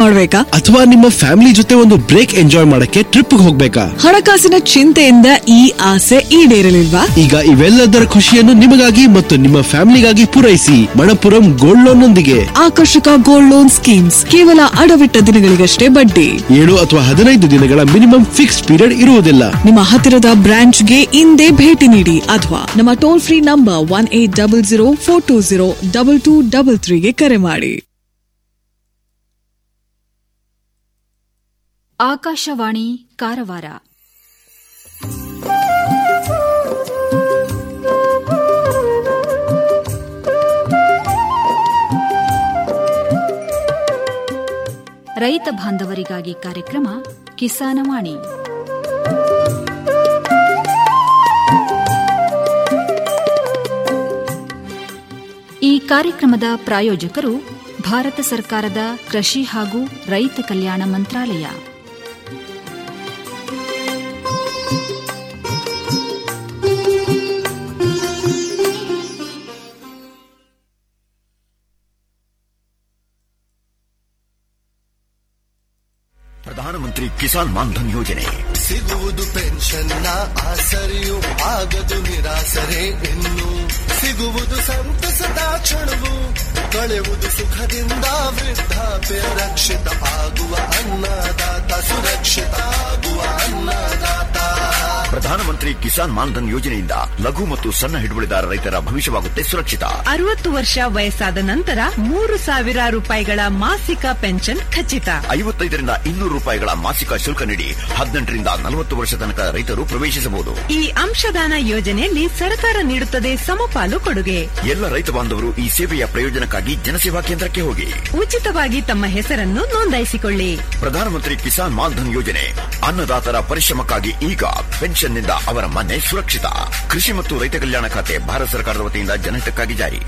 ಮಾಡ್ಬೇಕಾ ಅಥವಾ ನಿಮ್ಮ ಫ್ಯಾಮಿಲಿ ಜೊತೆ ಒಂದು ಬ್ರೇಕ್ ಎಂಜಾಯ್ ಮಾಡಕ್ಕೆ ಟ್ರಿಪ್ ಹೋಗ್ಬೇಕಾ ಹಣಕಾಸಿನ ಚಿಂತೆಯಿಂದ ಈ ಆಸೆ ಈಡೇರಲಿಲ್ವಾ ಈಗ ಇವೆಲ್ಲದರ ಖುಷಿಯನ್ನು ನಿಮಗಾಗಿ ಮತ್ತು ನಿಮ್ಮ ಫ್ಯಾಮಿಲಿಗಾಗಿ ಪೂರೈಸಿ ಮಣಪುರಂ ಗೋಲ್ಡ್ ಲೋನ್ ನೊಂದಿಗೆ ಆಕರ್ಷಕ ಗೋಲ್ಡ್ ಲೋನ್ ಸ್ಕೀಮ್ಸ್ ಕೇವಲ ಅಡವಿಟ್ಟ ದಿನಗಳಿಗಷ್ಟೇ ಬಡ್ಡಿ ಏಳು ಅಥವಾ ಹದಿನೈದು ದಿನಗಳ ಮಿನಿಮಮ್ ಫಿಕ್ಸ್ ಪೀರಿಯಡ್ ಇರುವುದಿಲ್ಲ ನಿಮ್ಮ ಹತ್ತಿರದ ಬ್ರಾಂಚ್ಗೆ ಇಂದೇ ಭೇಟಿ ನೀಡಿ ಅಥವಾ ನಮ್ಮ toll free number one eight double zero four two zero double two double ತ್ರೀಗೆ ಕರೆ ಮಾಡಿ ಆಕಾಶವಾಣಿ ಕಾರವಾರ ರೈತ ಬಾಂಧವರಿಗಾಗಿ ಕಾರ್ಯಕ್ರಮ ಕಿಸಾನವಾಣಿ ಈ ಕಾರ್ಯಕ್ರಮದ ಪ್ರಾಯೋಜಕರು ಭಾರತ ಸರ್ಕಾರದ ಕೃಷಿ ಹಾಗೂ ರೈತ ಕಲ್ಯಾಣ ಮಂತ್ರಾಲಯ ಪ್ರಧಾನಮಂತ್ರಿ ಕಿಸಾನ್ ಮಾನ್ಧನ್ ಯೋಜನೆ ಸಿಗುವುದು ಪೆನ್ಷನ್ನ ಆಸರೆಯು ಆಗದು ನಿರಾಸರೆ ಇನ್ನು ಸಿಗುವುದು ಸಂತಸದ ಕ್ಷಣವು ಕಳೆಯುವುದು ಸುಖದಿಂದ ವೃದ್ಧಾಪ್ಯ ರಕ್ಷಿತ ಆಗುವ ಅನ್ನದಾತ ಸುರಕ್ಷಿತ ಆಗುವ ಅನ್ನದಾತ ಪ್ರಧಾನಮಂತ್ರಿ ಕಿಸಾನ್ ಮಾನ್ಧನ್ ಯೋಜನೆಯಿಂದ ಲಘು ಮತ್ತು ಸಣ್ಣ ಹಿಡುವಳಿದಾರ ರೈತರ ಭವಿಷ್ಯವಾಗುತ್ತೆ ಸುರಕ್ಷಿತ ಅರವತ್ತು ವರ್ಷ ವಯಸ್ಸಾದ ನಂತರ ಮೂರು ಸಾವಿರ ರೂಪಾಯಿಗಳ ಮಾಸಿಕ ಪೆನ್ಷನ್ ಖಚಿತ ಐವತ್ತೈದರಿಂದ ಇನ್ನೂರು ರೂಪಾಯಿಗಳ ಮಾಸಿಕ ಶುಲ್ಕ ನೀಡಿ ಹದಿನೆಂಟರಿಂದ ನಲವತ್ತು ವರ್ಷ ತನಕ ರೈತರು ಪ್ರವೇಶಿಸಬಹುದು ಈ ಅಂಶದಾನ ಯೋಜನೆಯಲ್ಲಿ ಸರ್ಕಾರ ನೀಡುತ್ತದೆ ಸಮಪಾಲು ಕೊಡುಗೆ ಎಲ್ಲ ರೈತ ಬಾಂಧವರು ಈ ಸೇವೆಯ ಪ್ರಯೋಜನಕ್ಕಾಗಿ ಜನಸೇವಾ ಕೇಂದ್ರಕ್ಕೆ ಹೋಗಿ ಉಚಿತವಾಗಿ ತಮ್ಮ ಹೆಸರನ್ನು ನೋಂದಾಯಿಸಿಕೊಳ್ಳಿ ಪ್ರಧಾನಮಂತ್ರಿ ಕಿಸಾನ್ ಮಾನ್ಧನ್ ಯೋಜನೆ ಅನ್ನದಾತರ ಪರಿಶ್ರಮಕ್ಕಾಗಿ ಈಗ ಪೆನ್ಷನ್ನಿಂದ ಅವರ ಮನೆ ಸುರಕ್ಷಿತ ಕೃಷಿ ಮತ್ತು ರೈತ ಕಲ್ಯಾಣ ಖಾತೆ ಭಾರತ ಸರ್ಕಾರದ ವತಿಯಿಂದ ಜನಹಿತಕ್ಕಾಗಿ ಜಾರಿ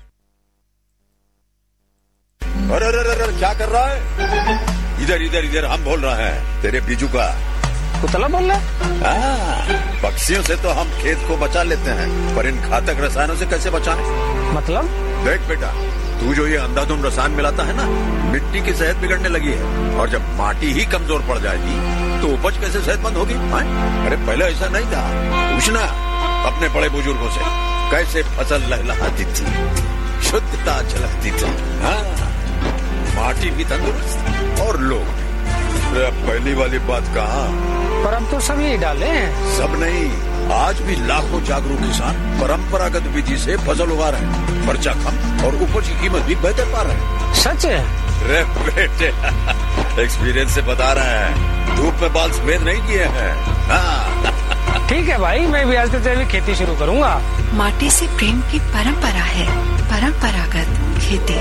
अरे अरे अरे अरे, क्या कर रहा है इधर इधर इधर हम बोल रहे हैं तेरे बीजू का कुतला बोल रहा हाँ, पक्षियों से तो हम खेत को बचा लेते हैं पर इन घातक रसायनों से कैसे बचाएं? मतलब देख बेटा तू जो ये अंधाधुंध रसायन मिलाता है ना मिट्टी की सेहत बिगड़ने लगी है और जब माटी ही कमजोर पड़ जाएगी तो उपज कैसे सेहतमंद होगी हाँ? अरे पहले ऐसा नहीं था पूछना अपने बड़े बुजुर्गों से कैसे फसल लहलहाती थी शुद्धता झलकती थी हाँ माटी भी तंदुरुस्त और लोग भी। अरे अब पहली वाली बात कहा पर अब तो सब यही डाले हैं सब नहीं आज भी लाखों जागरूक किसान परंपरागत विधि से फसल उगा रहे हैं खर्चा कम और उपज की कीमत भी बेहतर पा रहे हैं सच है रे बेटे एक्सपीरियंस से बता रहे हैं धूप में बाल सफेद नहीं किए हैं हाँ ठीक है भाई मैं भी आज से जैविक खेती शुरू करूंगा माटी से प्रेम की परंपरा है परंपरागत खेती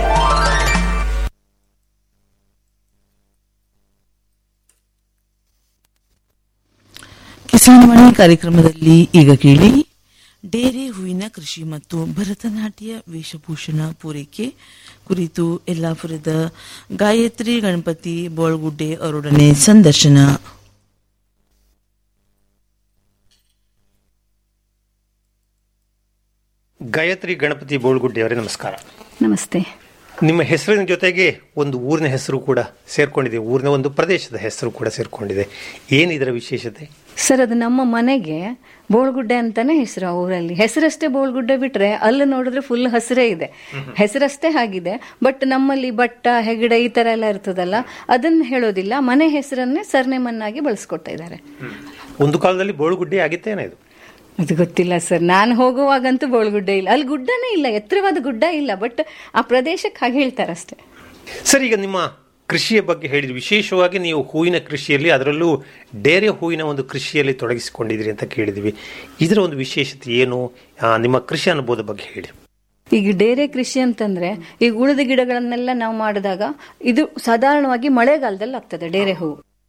ಕಿಸಾನ್ವಾಣಿ ಕಾರ್ಯಕ್ರಮದಲ್ಲಿ ಈಗ ಕೇಳಿ ಡೇರೆ ಹೂವಿನ ಕೃಷಿ ಮತ್ತು ಭರತನಾಟ್ಯ ವೇಷಭೂಷಣ ಪೂರೈಕೆ ಕುರಿತು ಯಲ್ಲಾಪುರದ ಗಾಯತ್ರಿ ಗಣಪತಿ ಬೋಳ್ಗುಡ್ಡೆ ಅವರೊಡನೆ ಸಂದರ್ಶನ ಗಾಯತ್ರಿ ಗಣಪತಿ ಬೋಳ್ಗುಡ್ಡಿ ಅವರೇ ನಮಸ್ಕಾರ ನಮಸ್ತೆ ನಿಮ್ಮ ಹೆಸರಿನ ಜೊತೆಗೆ ಒಂದು ಊರಿನ ಹೆಸರು ಕೂಡ ಸೇರ್ಕೊಂಡಿದೆ ಊರಿನ ಒಂದು ಪ್ರದೇಶದ ಹೆಸರು ಕೂಡ ಸೇರ್ಕೊಂಡಿದೆ ಏನು ಇದರ ವಿಶೇಷತೆ ಸರ್ ಅದು ನಮ್ಮ ಮನೆಗೆ ಬೋಳ್ಗುಡ್ಡೆ ಅಂತಾನೆ ಹೆಸರು ಆ ಊರಲ್ಲಿ ಹೆಸರಷ್ಟೇ ಬೋಳ್ಗುಡ್ಡೆ ಬಿಟ್ರೆ ಅಲ್ಲಿ ನೋಡಿದ್ರೆ ಫುಲ್ ಹಸಿರೇ ಇದೆ ಹೆಸರಷ್ಟೇ ಆಗಿದೆ ಬಟ್ ನಮ್ಮಲ್ಲಿ ಬಟ್ಟ ಹೆಗಡೆ ಈ ತರ ಎಲ್ಲ ಇರ್ತದಲ್ಲ ಅದನ್ನ ಹೇಳೋದಿಲ್ಲ ಮನೆ ಹೆಸರನ್ನೇ ಸರ್ನೇಮನ್ನಾಗಿ ಬಳಸ್ಕೊಡ್ತಾ ಇದ್ದಾರೆ ಒಂದು ಕಾಲದಲ್ಲಿ ಬೋಳ್ಗುಡ್ಡೆ ಆಗಿತ್ತೇನೆ ಇದು ಅದು ಗೊತ್ತಿಲ್ಲ ಸರ್ ನಾನು ಹೋಗುವಾಗಂತೂ ಬೋಳ್ಗುಡ್ಡೆ ಇಲ್ಲ ಅಲ್ಲಿ ಗುಡ್ಡನೇ ಇಲ್ಲ ಎತ್ತರವಾದ ಗುಡ್ಡ ಇಲ್ಲ ಬಟ್ ಆ ಪ್ರದೇಶಕ್ಕೆ ಹಾಗೆ ಹೇಳ್ತಾರಷ್ಟೇ ಸರ್ ಈಗ ನಿಮ್ಮ ಕೃಷಿಯ ಬಗ್ಗೆ ಹೇಳಿದ್ರಿ ವಿಶೇಷವಾಗಿ ನೀವು ಹೂವಿನ ಕೃಷಿಯಲ್ಲಿ ಅದರಲ್ಲೂ ಡೇರೆ ಹೂವಿನ ಒಂದು ಕೃಷಿಯಲ್ಲಿ ತೊಡಗಿಸಿಕೊಂಡಿದ್ರಿ ಅಂತ ಕೇಳಿದ್ವಿ ಇದರ ಒಂದು ವಿಶೇಷತೆ ಏನು ಆ, ನಿಮ್ಮ ಕೃಷಿ ಅನುಭವದ ಬಗ್ಗೆ ಹೇಳಿ ಈಗ ಡೇರೆ ಕೃಷಿ ಅಂತಂದ್ರೆ ಈಗ ಉಳಿದ ಗಿಡಗಳನ್ನೆಲ್ಲ ನಾವು ಮಾಡಿದಾಗ ಇದು ಸಾಧಾರಣವಾಗಿ ಮಳೆಗಾಲದಲ್ಲಿ ಆಗ್ತದೆ ಡೇರೆ ಹೂವು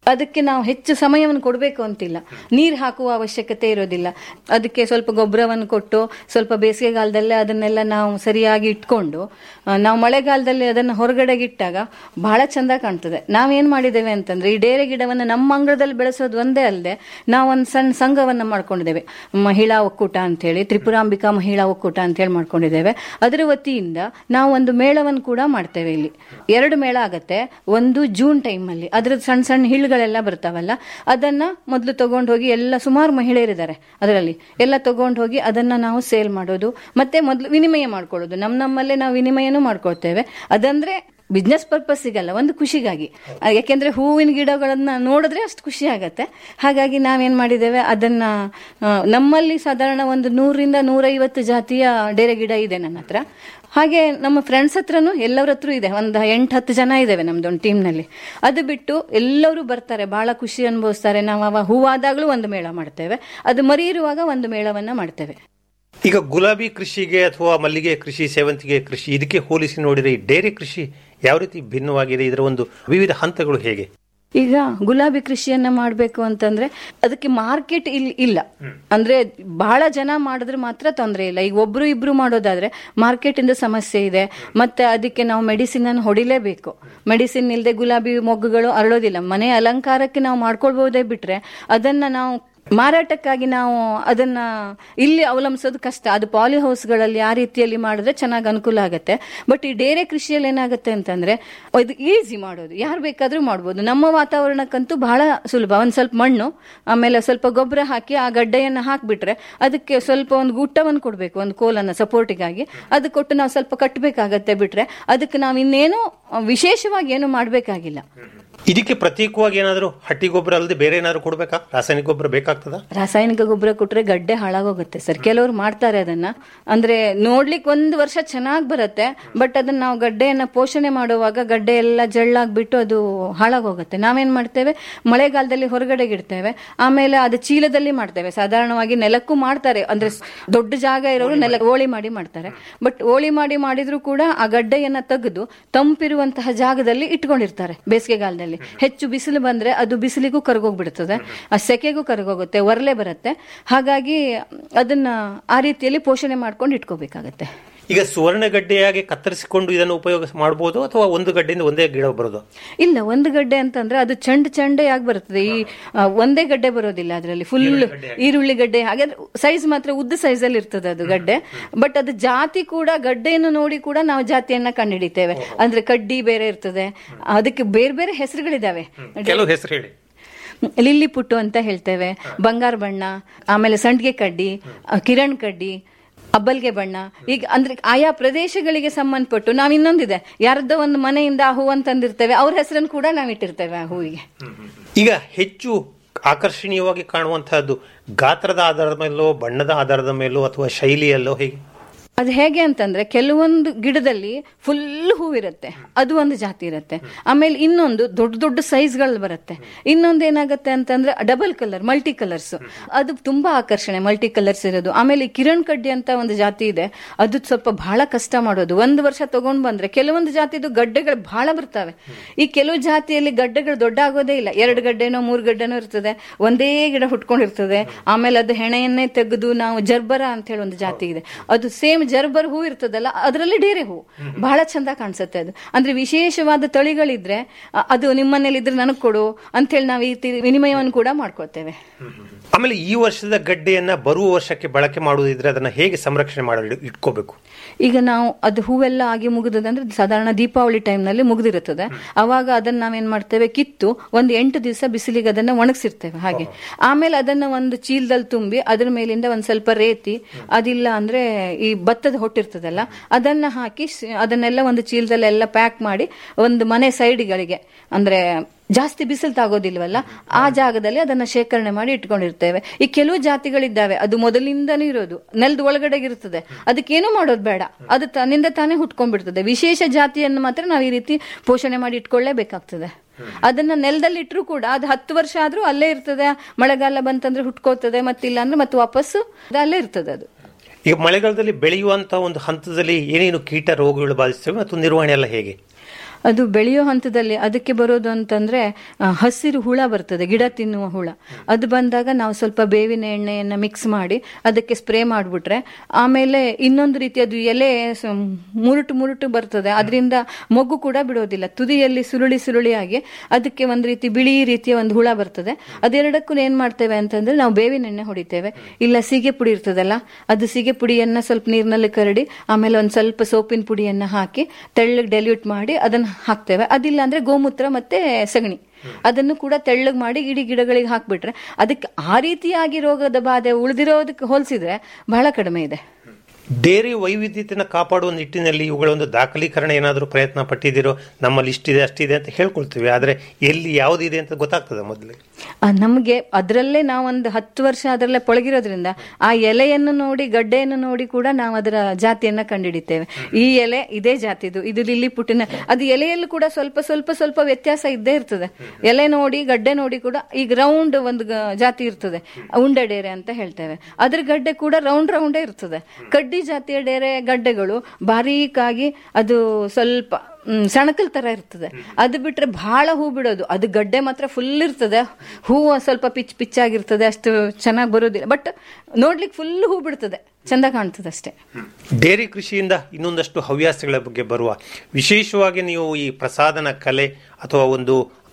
ಅದಕ್ಕೆ ನಾವು ಹೆಚ್ಚು ಸಮಯವನ್ನು ಕೊಡಬೇಕು ಅಂತಿಲ್ಲ ನೀರು ಹಾಕುವ ಅವಶ್ಯಕತೆ ಇರೋದಿಲ್ಲ ಅದಕ್ಕೆ ಸ್ವಲ್ಪ ಗೊಬ್ಬರವನ್ನು ಕೊಟ್ಟು ಸ್ವಲ್ಪ ಬೇಸಿಗೆಗಾಲದಲ್ಲೇ ಅದನ್ನೆಲ್ಲ ನಾವು ಸರಿಯಾಗಿ ಇಟ್ಕೊಂಡು ಆ, ನಾವು ಮಳೆಗಾಲದಲ್ಲಿ ಅದನ್ನು ಹೊರಗಡೆಗೆ ಇಟ್ಟಾಗ ಬಹಳ ಚಂದ ಕಾಣ್ತದೆ ನಾವೇನ್ ಮಾಡಿದ್ದೇವೆ ಅಂತಂದ್ರೆ ಈ ಡೇರೆ ಗಿಡವನ್ನು ನಮ್ಮ ಅಂಗಳದಲ್ಲಿ ಬೆಳೆಸೋದು ಒಂದೇ ಅಲ್ಲದೆ ನಾವು ಒಂದು ಸಣ್ಣ ಸಂಘವನ್ನ ಮಾಡ್ಕೊಂಡಿದ್ದೇವೆ ಮಹಿಳಾ ಒಕ್ಕೂಟ ಅಂತ ಹೇಳಿ ತ್ರಿಪುರಾಂಬಿಕಾ ಮಹಿಳಾ ಒಕ್ಕೂಟ ಅಂತ ಹೇಳಿ ಮಾಡ್ಕೊಂಡಿದ್ದೇವೆ ಅದರ ವತಿಯಿಂದ ನಾವು ಒಂದು ಮೇಳವನ್ನು ಕೂಡ ಮಾಡ್ತೇವೆ ಇಲ್ಲಿ ಎರಡು ಮೇಳ ಆಗತ್ತೆ ಒಂದು ಜೂನ್ ಟೈಮ್ ಅಲ್ಲಿ ಅದ್ರದ್ದು ಸಣ್ಣ ಸಣ್ಣ ಹಿಳ್ಗಳೆಲ್ಲ ಬರ್ತಾವಲ್ಲ ಅದನ್ನ ಮೊದಲು ತಗೊಂಡು ಹೋಗಿ ಎಲ್ಲ ಸುಮಾರು ಮಹಿಳೆಯರಿದ್ದಾರೆ ಅದರಲ್ಲಿ ಎಲ್ಲ ತಗೊಂಡು ಹೋಗಿ ಅದನ್ನ ನಾವು ಸೇಲ್ ಮಾಡೋದು ಮತ್ತೆ ಮೊದಲು ವಿನಿಮಯ ಮಾಡ್ಕೊಳ್ಳೋದು ನಮ್ಮ ನಮ್ಮಲ್ಲೇ ನಾವು ವಿನಿಮಯನೂ ಮಾಡ್ಕೊಳ್ತೇವೆ ಅದಂದ್ರೆ ಬಿಸ್ನೆಸ್ ಪರ್ಪಸ್ ಸಿಗಲ್ಲ ಒಂದು ಖುಷಿಗಾಗಿ ಆ, ಯಾಕೆಂದ್ರೆ ಹೂವಿನ ಗಿಡಗಳನ್ನ ನೋಡಿದ್ರೆ ಅಷ್ಟು ಖುಷಿ ಆಗತ್ತೆ ಹಾಗಾಗಿ ನಾವೇನ್ ಮಾಡಿದ್ದೇವೆ ಅದನ್ನ ಆ, ನಮ್ಮಲ್ಲಿ ಸಾಧಾರಣ ಒಂದು ನೂರಿಂದ ನೂರೈವತ್ತು ಜಾತಿಯ ಡೇರೆ ಗಿಡ ಇದೆ ನನ್ನ ಹತ್ರ ಹಾಗೆ ನಮ್ಮ ಫ್ರೆಂಡ್ಸ್ ಹತ್ರನೂ ಎಲ್ಲರ ಹತ್ರ ಇದೆ ಒಂದು ಎಂಟು ಹತ್ತು ಜನ ಇದ್ದೇವೆ ನಮ್ದೊಂದು ಟೀಮ್ನಲ್ಲಿ ಅದು ಬಿಟ್ಟು ಎಲ್ಲರೂ ಬರ್ತಾರೆ ಬಹಳ ಖುಷಿ ಅನುಭವಿಸ್ತಾರೆ ನಾವು ಅವ ಹೂವಾದಾಗಲೂ ಒಂದು ಮೇಳ ಮಾಡ್ತೇವೆ ಅದು ಮರಿ ಇರುವಾಗ ಒಂದು ಮೇಳವನ್ನ ಮಾಡ್ತೇವೆ ಈಗ ಗುಲಾಬಿ ಕೃಷಿಗೆ ಅಥವಾ ಮಲ್ಲಿಗೆ ಕೃಷಿ ಸೇವಂತಿಗೆ ಕೃಷಿ ಇದಕ್ಕೆ ಹೋಲಿಸಿ ನೋಡಿದ್ರೆ ಈ ಡೇರಿ ಕೃಷಿ ಯಾವ ರೀತಿ ಭಿನ್ನವಾಗಿದೆ ಇದರ ಒಂದು ವಿವಿಧ ಹಂತಗಳು ಹೇಗೆ ಈಗ ಗುಲಾಬಿ ಕೃಷಿಯನ್ನ ಮಾಡಬೇಕು ಅಂತಂದ್ರೆ ಅದಕ್ಕೆ ಮಾರ್ಕೆಟ್ ಇಲ್ಲಿ ಇಲ್ಲ ಅಂದ್ರೆ ಬಹಳ ಜನ ಮಾಡಿದ್ರೆ ಮಾತ್ರ ತೊಂದರೆ ಇಲ್ಲ ಈಗ ಒಬ್ರು ಇಬ್ರು ಮಾಡೋದಾದ್ರೆ ಮಾರ್ಕೆಟ್ ಇಂದ ಸಮಸ್ಯೆ ಇದೆ ಮತ್ತೆ ಅದಕ್ಕೆ ನಾವು ಮೆಡಿಸಿನ್ ಅನ್ನು ಹೊಡಿಲೇಬೇಕು ಮೆಡಿಸಿನ್ ಇಲ್ಲದೆ ಗುಲಾಬಿ ಮೊಗ್ಗುಗಳು ಅರಳೋದಿಲ್ಲ ಮನೆ ಅಲಂಕಾರಕ್ಕೆ ನಾವು ಮಾಡ್ಕೊಳ್ಬಹುದೇ ಬಿಟ್ರೆ ಅದನ್ನ ನಾವು ಮಾರಾಟಕ್ಕಾಗಿ ನಾವು ಅದನ್ನ ಇಲ್ಲಿ ಅವಲಂಬಿಸೋದು ಕಷ್ಟ ಅದು ಪಾಲಿ ಹೌಸ್ಗಳಲ್ಲಿ ಆ ರೀತಿಯಲ್ಲಿ ಮಾಡಿದ್ರೆ ಚೆನ್ನಾಗಿ ಅನುಕೂಲ ಆಗುತ್ತೆ ಬಟ್ ಈ ಡೇರೆ ಕೃಷಿಯಲ್ಲಿ ಏನಾಗುತ್ತೆ ಅಂತಂದ್ರೆ ಇದು ಈಸಿ ಮಾಡೋದು ಯಾರು ಬೇಕಾದ್ರೂ ಮಾಡ್ಬೋದು ನಮ್ಮ ವಾತಾವರಣಕ್ಕಂತೂ ಬಹಳ ಸುಲಭ ಒಂದ್ ಸ್ವಲ್ಪ ಮಣ್ಣು ಆಮೇಲೆ ಸ್ವಲ್ಪ ಗೊಬ್ಬರ ಹಾಕಿ ಆ ಗಡ್ಡೆಯನ್ನ ಹಾಕ್ಬಿಟ್ರೆ ಅದಕ್ಕೆ ಸ್ವಲ್ಪ ಒಂದು ಗುಟ್ಟವನ್ನು ಕೊಡಬೇಕು ಒಂದು ಕೋಲನ್ನ ಸಪೋರ್ಟಿಗಾಗಿ ಅದು ಕೊಟ್ಟು ನಾವು ಸ್ವಲ್ಪ ಕಟ್ಟಬೇಕಾಗತ್ತೆ ಬಿಟ್ರೆ ಅದಕ್ಕೆ ನಾವು ಇನ್ನೇನು ವಿಶೇಷವಾಗಿ ಏನು ಮಾಡಬೇಕಾಗಿಲ್ಲ ಇದಕ್ಕೆ ಪ್ರತ್ಯೇಕವಾಗಿ ಏನಾದರೂ ಹಟ್ಟಿ ಗೊಬ್ಬರ ಅಲ್ಲದೆ ಬೇರೆ ಏನಾದ್ರು ಕೊಡ್ಬೇಕಾ ರಾಸಾಯನಿಕ ಗೊಬ್ಬರ ಬೇಕಾಗ್ತದ ರಾಸಾಯನಿಕ ಗೊಬ್ಬರ ಕೊಟ್ರೆ ಗಡ್ಡೆ ಹಾಳಾಗೋಗುತ್ತೆ ಸರ್ ಕೆಲವರು ಮಾಡ್ತಾರೆ ಅದನ್ನ ಅಂದ್ರೆ ನೋಡ್ಲಿಕ್ಕೆ ಒಂದು ವರ್ಷ ಚೆನ್ನಾಗಿ ಬರುತ್ತೆ ಬಟ್ ಅದನ್ನ ನಾವು ಗಡ್ಡೆಯನ್ನ ಪೋಷಣೆ ಮಾಡುವಾಗ ಗಡ್ಡೆ ಎಲ್ಲ ಜಳ್ಳಾಗ್ಬಿಟ್ಟು ಅದು ಹಾಳಾಗೋಗುತ್ತೆ ನಾವೇನ್ ಮಾಡ್ತೇವೆ ಮಳೆಗಾಲದಲ್ಲಿ ಹೊರಗಡೆಗೆ ಇಡ್ತೇವೆ ಆಮೇಲೆ ಅದು ಚೀಲದಲ್ಲಿ ಮಾಡ್ತೇವೆ ಸಾಧಾರಣವಾಗಿ ನೆಲಕ್ಕೂ ಮಾಡ್ತಾರೆ ಅಂದ್ರೆ ಸ್- ದೊಡ್ಡ ಜಾಗ ಇರೋರು ನೆಲ ಓಳಿ ಮಾಡಿ ಮಾಡ್ತಾರೆ ಬಟ್ ಓಳಿ ಮಾಡಿ ಮಾಡಿದ್ರು ಕೂಡ ಆ ಗಡ್ಡೆಯನ್ನ ತೆಗೆದು ತಂಪಿರುವಂತಹ ಜಾಗದಲ್ಲಿ ಇಟ್ಕೊಂಡಿರ್ತಾರೆ ಬೇಸಿಗೆಗಾಲದಲ್ಲಿ ಹೆಚ್ಚು ಬಿಸಿಲು ಬಂದ್ರೆ ಅದು ಬಿಸಿಲಿಗೂ ಕರಗೋಗ್ಬಿಡ್ತದೆ ಆ ಸೆಕೆಗೂ ಕರಗೋಗುತ್ತೆ ಒರಲೆ ಬರುತ್ತೆ ಹಾಗಾಗಿ ಅದನ್ನ ಆ ರೀತಿಯಲ್ಲಿ ಪೋಷಣೆ ಮಾಡ್ಕೊಂಡು ಇಟ್ಕೋಬೇಕಾಗತ್ತೆ ಈಗ ಸುವರ್ಣ ಗಡ್ಡೆಯಾಗಿ ಕತ್ತರಿಸಿಕೊಂಡು ಇದನ್ನು ಉಪಯೋಗ ಮಾಡಬಹುದು ಅಥವಾ ಒಂದು ಗಡ್ಡೆಯಿಂದ ಒಂದೇ ಗಿಡ ಬರೋದು ಇಲ್ಲ ಒಂದು ಗಡ್ಡೆ ಅಂತಂದ್ರೆ ಅದು ಚಂಡ್ ಚಂಡೆ ಆಗಿ ಬರುತ್ತದೆ ಈ ಆ, ಒಂದೇ ಗಡ್ಡೆ ಬರೋದಿಲ್ಲ ಅದರಲ್ಲಿ ಫುಲ್ ಈರುಳ್ಳಿ ಗಡ್ಡೆ ಹಾಗೆ ಸೈಜ್ ಮಾತ್ರ ಉದ್ದ ಸೈಜ್ ಅಲ್ಲಿ ಇರ್ತದೆ ಅದು ಗಡ್ಡೆ ಬಟ್ ಅದು ಜಾತಿ ಕೂಡ ಗಡ್ಡೆಯನ್ನು ನೋಡಿ ಕೂಡ ನಾವು ಜಾತಿಯನ್ನ ಕಂಡುಹಿಡಿತೇವೆ ಅಂದ್ರೆ ಕಡ್ಡಿ ಬೇರೆ ಇರ್ತದೆ ಅದಕ್ಕೆ ಬೇರೆ ಬೇರೆ ಹೆಸರುಗಳಿದಾವೆ ಕೆಲವು ಹೆಸರು ಹೇಳಿ ಲಿಲ್ಲಿ ಪುಟ್ಟು ಅಂತ ಹೇಳ್ತೇವೆ ಬಂಗಾರ ಬಣ್ಣ ಆಮೇಲೆ ಸಂಡಿಗೆ ಕಡ್ಡಿ ಆ, ಕಿರಣ್ ಕಡ್ಡಿ ಅಬ್ಬಲ್ಗೆ ಬಣ್ಣ ಈಗ ಅಂದ್ರೆ ಆಯಾ ಪ್ರದೇಶಗಳಿಗೆ ಸಂಬಂಧಪಟ್ಟು ನಾವ್ ಇನ್ನೊಂದಿದೆ ಯಾರದ್ದೋ ಒಂದು ಮನೆಯಿಂದ ಆ ಹೂವನ್ನು ತಂದಿರ್ತೇವೆ ಅವ್ರ ಹೆಸರನ್ನು ಕೂಡ ನಾವು ಇಟ್ಟಿರ್ತೇವೆ ಆ ಹೂವಿಗೆ ಈಗ ಹೆಚ್ಚು ಆಕರ್ಷಣೀಯವಾಗಿ ಕಾಣುವಂತಹದ್ದು ಗಾತ್ರದ ಆಧಾರದ ಮೇಲೋ ಬಣ್ಣದ ಆಧಾರದ ಮೇಲೋ ಅಥವಾ ಶೈಲಿಯಲ್ಲೋ ಹೇಗೆ ಅದು ಹೇಗೆ ಅಂತಂದ್ರೆ ಕೆಲವೊಂದು ಗಿಡದಲ್ಲಿ ಫುಲ್ ಹೂವಿರುತ್ತೆ ಅದು ಒಂದು ಜಾತಿ ಇರುತ್ತೆ ಆಮೇಲೆ ಇನ್ನೊಂದು ದೊಡ್ಡ ದೊಡ್ಡ ಸೈಜ್ಗಳು ಬರುತ್ತೆ ಇನ್ನೊಂದು ಏನಾಗುತ್ತೆ ಅಂತಂದ್ರೆ ಡಬಲ್ ಕಲರ್ ಮಲ್ಟಿ ಕಲರ್ಸ್ ಅದು ತುಂಬಾ ಆಕರ್ಷಣೆ ಮಲ್ಟಿ ಕಲರ್ಸ್ ಇರೋದು ಆಮೇಲೆ ಈ ಕಿರಣ್ ಕಡ್ಡಿ ಅಂತ ಒಂದು ಜಾತಿ ಇದೆ ಅದು ಸ್ವಲ್ಪ ಬಹಳ ಕಷ್ಟ ಮಾಡೋದು ಒಂದು ವರ್ಷ ತಗೊಂಡ್ ಬಂದ್ರೆ ಕೆಲವೊಂದು ಜಾತಿದು ಗಡ್ಡೆಗಳು ಬಹಳ ಬರ್ತವೆ ಈ ಕೆಲವು ಜಾತಿಯಲ್ಲಿ ಗಡ್ಡೆಗಳು ದೊಡ್ಡ ಆಗೋದೇ ಇಲ್ಲ ಎರಡು ಗಡ್ಡೆನೋ ಮೂರು ಗಡ್ಡೆನೋ ಇರ್ತದೆ ಒಂದೇ ಗಿಡ ಹುಟ್ಕೊಂಡಿರ್ತದೆ ಆಮೇಲೆ ಅದು ಹೆಣೆಯನ್ನೇ ತೆಗೆದು ನಾವು ಜರ್ಬರ ಅಂತ ಹೇಳಿ ಒಂದು ಜಾತಿ ಇದೆ ಅದು ಸೇಮ್ ಜರ್ಬರ್ ಹೂ ಇರ್ತದಲ್ಲ ಅದರಲ್ಲಿ ಡೇರೆ ಹೂ ಬಹಳ ಚಂದ ಕಾಣಿಸುತ್ತೆ ಅದು ಅಂದ್ರೆ ವಿಶೇಷವಾದ ತಳಿಗಳಿದ್ರೆ ಅ- ಅದು ನಿಮ್ಮನೇಲಿ ಇದ್ರೆ ನನಗೆ ಕೊಡು ಅಂತ ಹೇಳಿ ನಾವು ಈ ತಿ- ವಿನಿಮಯವನ್ನು ಕೂಡ ಮಾಡ್ಕೊಳ್ತೇವೆ ಆಮೇಲೆ ಈ ವರ್ಷದ ಗಡ್ಡೆಯನ್ನ ಬರುವ ವರ್ಷಕ್ಕೆ ಬಳಕೆ ಮಾಡುವುದಿದ್ರೆ ಅದನ್ನ ಹೇಗೆ ಸಂರಕ್ಷಣೆ ಮಾಡಲು ಇಟ್ಕೋಬೇಕು ಈಗ ನಾವು ಅದು ಹೂವೆಲ್ಲ ಆಗಿ ಮುಗಿದಂದ್ರೆ ಸಾಧಾರಣ ದೀಪಾವಳಿ ಟೈಮ್ನಲ್ಲಿ ಮುಗಿದಿರುತ್ತದೆ ಅವಾಗ ಅದನ್ನ ನಾವೇನ್ ಮಾಡ್ತೇವೆ ಕಿತ್ತು ಒಂದು ಎಂಟು ದಿವಸ ಬಿಸಿಲಿಗೆ ಅದನ್ನ ಒಣಗಿಸಿರ್ತೇವೆ ಹಾಗೆ ಆಮೇಲೆ ಅದನ್ನ ಒಂದು ಚೀಲದಲ್ಲಿ ತುಂಬಿ ಅದ್ರ ಮೇಲಿಂದ ಒಂದ್ ಸ್ವಲ್ಪ ರೇತಿ ಅದಿಲ್ಲ ಅಂದ್ರೆ ಈ ಭತ್ತದ ಹೊಟ್ಟಿರ್ತದಲ್ಲ ಅದನ್ನ ಹಾಕಿ ಸ್- ಅದನ್ನೆಲ್ಲ ಒಂದು ಚೀಲದಲ್ಲಿ ಎಲ್ಲ ಪ್ಯಾಕ್ ಮಾಡಿ ಒಂದು ಮನೆ ಸೈಡ್ಗಳಿಗೆ ಅಂದ್ರೆ ಜಾಸ್ತಿ ಬಿಸಿಲು ತಾಗೋದಿಲ್ವಲ್ಲ ಆ ಜಾಗದಲ್ಲಿ ಅದನ್ನ ಶೇಖರಣೆ ಮಾಡಿ ಇಟ್ಕೊಂಡಿರ್ತೇವೆ ಈ ಕೆಲವು ಜಾತಿಗಳಿದ್ದಾವೆ ಅದು ಮೊದಲಿಂದನೂ ಇರೋದು ನೆಲದ ಒಳಗಡೆ ಇರ್ತದೆ ಅದಕ್ಕೇನು ಮಾಡೋದು ಬೇಡ ಅದು ತನ್ನಿಂದ ತಾನೇ ಹುಟ್ಕೊಂಡ್ಬಿಡ್ತದೆ ವಿಶೇಷ ಜಾತಿಯನ್ನು ಮಾತ್ರ ನಾವು ಈ ರೀತಿ ಪೋಷಣೆ ಮಾಡಿ ಇಟ್ಕೊಳ್ಳೇಬೇಕಾಗ್ತದೆ ಅದನ್ನ ನೆಲದಲ್ಲಿ ಇಟ್ಟರು ಕೂಡ ಅದು ಹತ್ತು ವರ್ಷ ಆದ್ರೂ ಅಲ್ಲೇ ಇರ್ತದೆ ಮಳೆಗಾಲ ಬಂತಂದ್ರೆ ಹುಟ್ಕೋತದೆ ಮತ್ತಿಲ್ಲ ಅಂದ್ರೆ ಮತ್ತೆ ವಾಪಸ್ಸು ಅದು ಅಲ್ಲೇ ಇರ್ತದೆ ಅದು ಈಗ ಮಳೆಗಾಲದಲ್ಲಿ ಬೆಳೆಯುವಂತ ಒಂದು ಹಂತದಲ್ಲಿ ಏನೇನು ಕೀಟ ರೋಗಗಳು ಬಾಧಿಸ್ತವೆ ಮತ್ತು ನಿರ್ವಹಣೆ ಎಲ್ಲ ಹೇಗೆ ಅದು ಬೆಳೆಯೋ ಹಂತದಲ್ಲಿ ಅದಕ್ಕೆ ಬರೋದು ಅಂತಂದ್ರೆ ಆ, ಹಸಿರು ಹುಳ ಬರ್ತದೆ ಗಿಡ ತಿನ್ನುವ ಹುಳ ಅದು ಬಂದಾಗ ನಾವು ಸ್ವಲ್ಪ ಬೇವಿನ ಎಣ್ಣೆಯನ್ನ ಮಿಕ್ಸ್ ಮಾಡಿ ಅದಕ್ಕೆ ಸ್ಪ್ರೇ ಮಾಡಿಬಿಟ್ರೆ ಆಮೇಲೆ ಇನ್ನೊಂದು ರೀತಿ ಅದು ಎಲೆ ಸ- ಮುರುಟು ಮುರುಟು ಬರ್ತದೆ ಅದರಿಂದ ಮೊಗ್ಗು ಕೂಡ ಬಿಡೋದಿಲ್ಲ ತುದಿಯಲ್ಲಿ ಸುರುಳಿ ಸುರುಳಿಯಾಗಿ ಅದಕ್ಕೆ ಒಂದು ರೀತಿ ಬಿಳಿ ರೀತಿಯ ಒಂದು ಹುಳ ಬರ್ತದೆ ಅದೆರಡಕ್ಕೂ ಏನ್ ಮಾಡ್ತೇವೆ ಅಂತಂದ್ರೆ ನಾವು ಬೇವಿನ ಎಣ್ಣೆ ಹೊಡಿತೇವೆ ಇಲ್ಲ ಸೀಗೆ ಪುಡಿ ಇರ್ತದಲ್ಲ ಅದು ಸೀಗೆ ಪುಡಿಯನ್ನ ಸ್ವಲ್ಪ ನೀರಿನಲ್ಲಿ ಕರಡಿ ಆಮೇಲೆ ಒಂದ್ ಸ್ವಲ್ಪ ಸೋಪಿನ ಪುಡಿಯನ್ನ ಹಾಕಿ ತೆಳ್ಳಗೆ ಡೆಲ್ಯೂಟ್ ಮಾಡಿ ಅದನ್ನ ಹಾಕ್ತೇವೆ ಅದಿಲ್ಲ ಅಂದ್ರೆ ಗೋಮೂತ್ರ ಮತ್ತೆ ಸಗಣಿ ಅದನ್ನು ಕೂಡ ತೆಳ್ಳಗ್ ಮಾಡಿ ಇಡೀ ಗಿಡಗಳಿಗೆ ಹಾಕ್ಬಿಟ್ರೆ ಅದಕ್ಕೆ ಆ ರೀತಿಯಾಗಿ ರೋಗದ ಬಾಧೆ ಉಳಿದಿರೋದಕ್ಕೆ ಹೋಲಿಸಿದ್ರೆ ಬಹಳ ಕಡಿಮೆ ಇದೆ ಡೇರಿ ವೈವಿಧ್ಯತೆಯನ್ನು ಕಾಪಾಡುವ ನಿಟ್ಟಿನಲ್ಲಿ ಇವುಗಳ ಒಂದು ದಾಖಲೀಕರಣ ಏನಾದರೂ ಪ್ರಯತ್ನ ಪಟ್ಟಿದ್ದೀರೋ ನಮ್ಮಲ್ಲಿ ಇಷ್ಟಿದೆ ಅಷ್ಟಿದೆ ಅಂತ ಹೇಳ್ಕೊಳ್ತೀವಿ ಆದರೆ ಎಲ್ಲಿ ಯಾವುದಿದೆ ಅಂತ ಗೊತ್ತಾಗ್ತದೆ ಮೊದಲು ಆ, ನಮ್ಗೆ ಅದರಲ್ಲೇ ನಾವೊಂದು ಹತ್ತು ವರ್ಷ ಅದರಲ್ಲೇ ಪೊಳಗಿರೋದ್ರಿಂದ ಆ ಎಲೆಯನ್ನು ನೋಡಿ ಗಡ್ಡೆಯನ್ನು ನೋಡಿ ಕೂಡ ನಾವು ಅದರ ಜಾತಿಯನ್ನ ಕಂಡುಹಿಡಿತೇವೆ ಈ ಎಲೆ ಇದೇ ಜಾತಿದು ಇದು ಲಿಲ್ಲಿ ಪುಟ್ಟಿನ ಅದು ಎಲೆಯಲ್ಲೂ ಕೂಡ ಸ್ವಲ್ಪ ಸ್ವಲ್ಪ ಸ್ವಲ್ಪ ವ್ಯತ್ಯಾಸ ಇದ್ದೇ ಇರ್ತದೆ ಎಲೆ ನೋಡಿ ಗಡ್ಡೆ ನೋಡಿ ಕೂಡ ಈಗ ರೌಂಡ್ ಒಂದು ಗ- ಜಾತಿ ಇರ್ತದೆ ಉಂಡೆ ಡೇರೆ ಅಂತ ಹೇಳ್ತೇವೆ ಅದ್ರ ಗಡ್ಡೆ ಕೂಡ ರೌಂಡ್ ರೌಂಡೇ ಇರ್ತದೆ ಕಡ್ಡಿ ಜಾತಿಯ ಡೇರೆ ಗಡ್ಡೆಗಳು ಬಾರೀಕಾಗಿ ಅದು ಸ್ವಲ್ಪ ಮ್, ಸಣಕಲ್ ತರ ಇರ್ತದೆ ಅದು ಬಿಟ್ರೆ ಬಹಳ ಹೂ ಬಿಡೋದು ಅದು ಗಡ್ಡೆ ಮಾತ್ರ ಫುಲ್ ಇರ್ತದೆ ಹೂವು ಸ್ವಲ್ಪ ಪಿಚ್ ಪಿಚ್ ಆಗಿರ್ತದೆ ಅಷ್ಟು ಚೆನ್ನಾಗಿ ಬರೋದಿಲ್ಲ ಬಟ್ ನೋಡ್ಲಿಕ್ಕೆ ಫುಲ್ ಹೂ ಬಿಡ್ತದೆ ಚಂದ ಕಾಣ್ತದೆ ಅಷ್ಟೇ ಡೇರಿ ಕೃಷಿಯಿಂದ ಇನ್ನೊಂದಷ್ಟು ಹವ್ಯಾಸಗಳ ಬಗ್ಗೆ ಬರುವ ವಿಶೇಷವಾಗಿ ನೀವು ಈ ಪ್ರಸಾದನ ಕಲೆ ಅಥವಾ ಒಂದು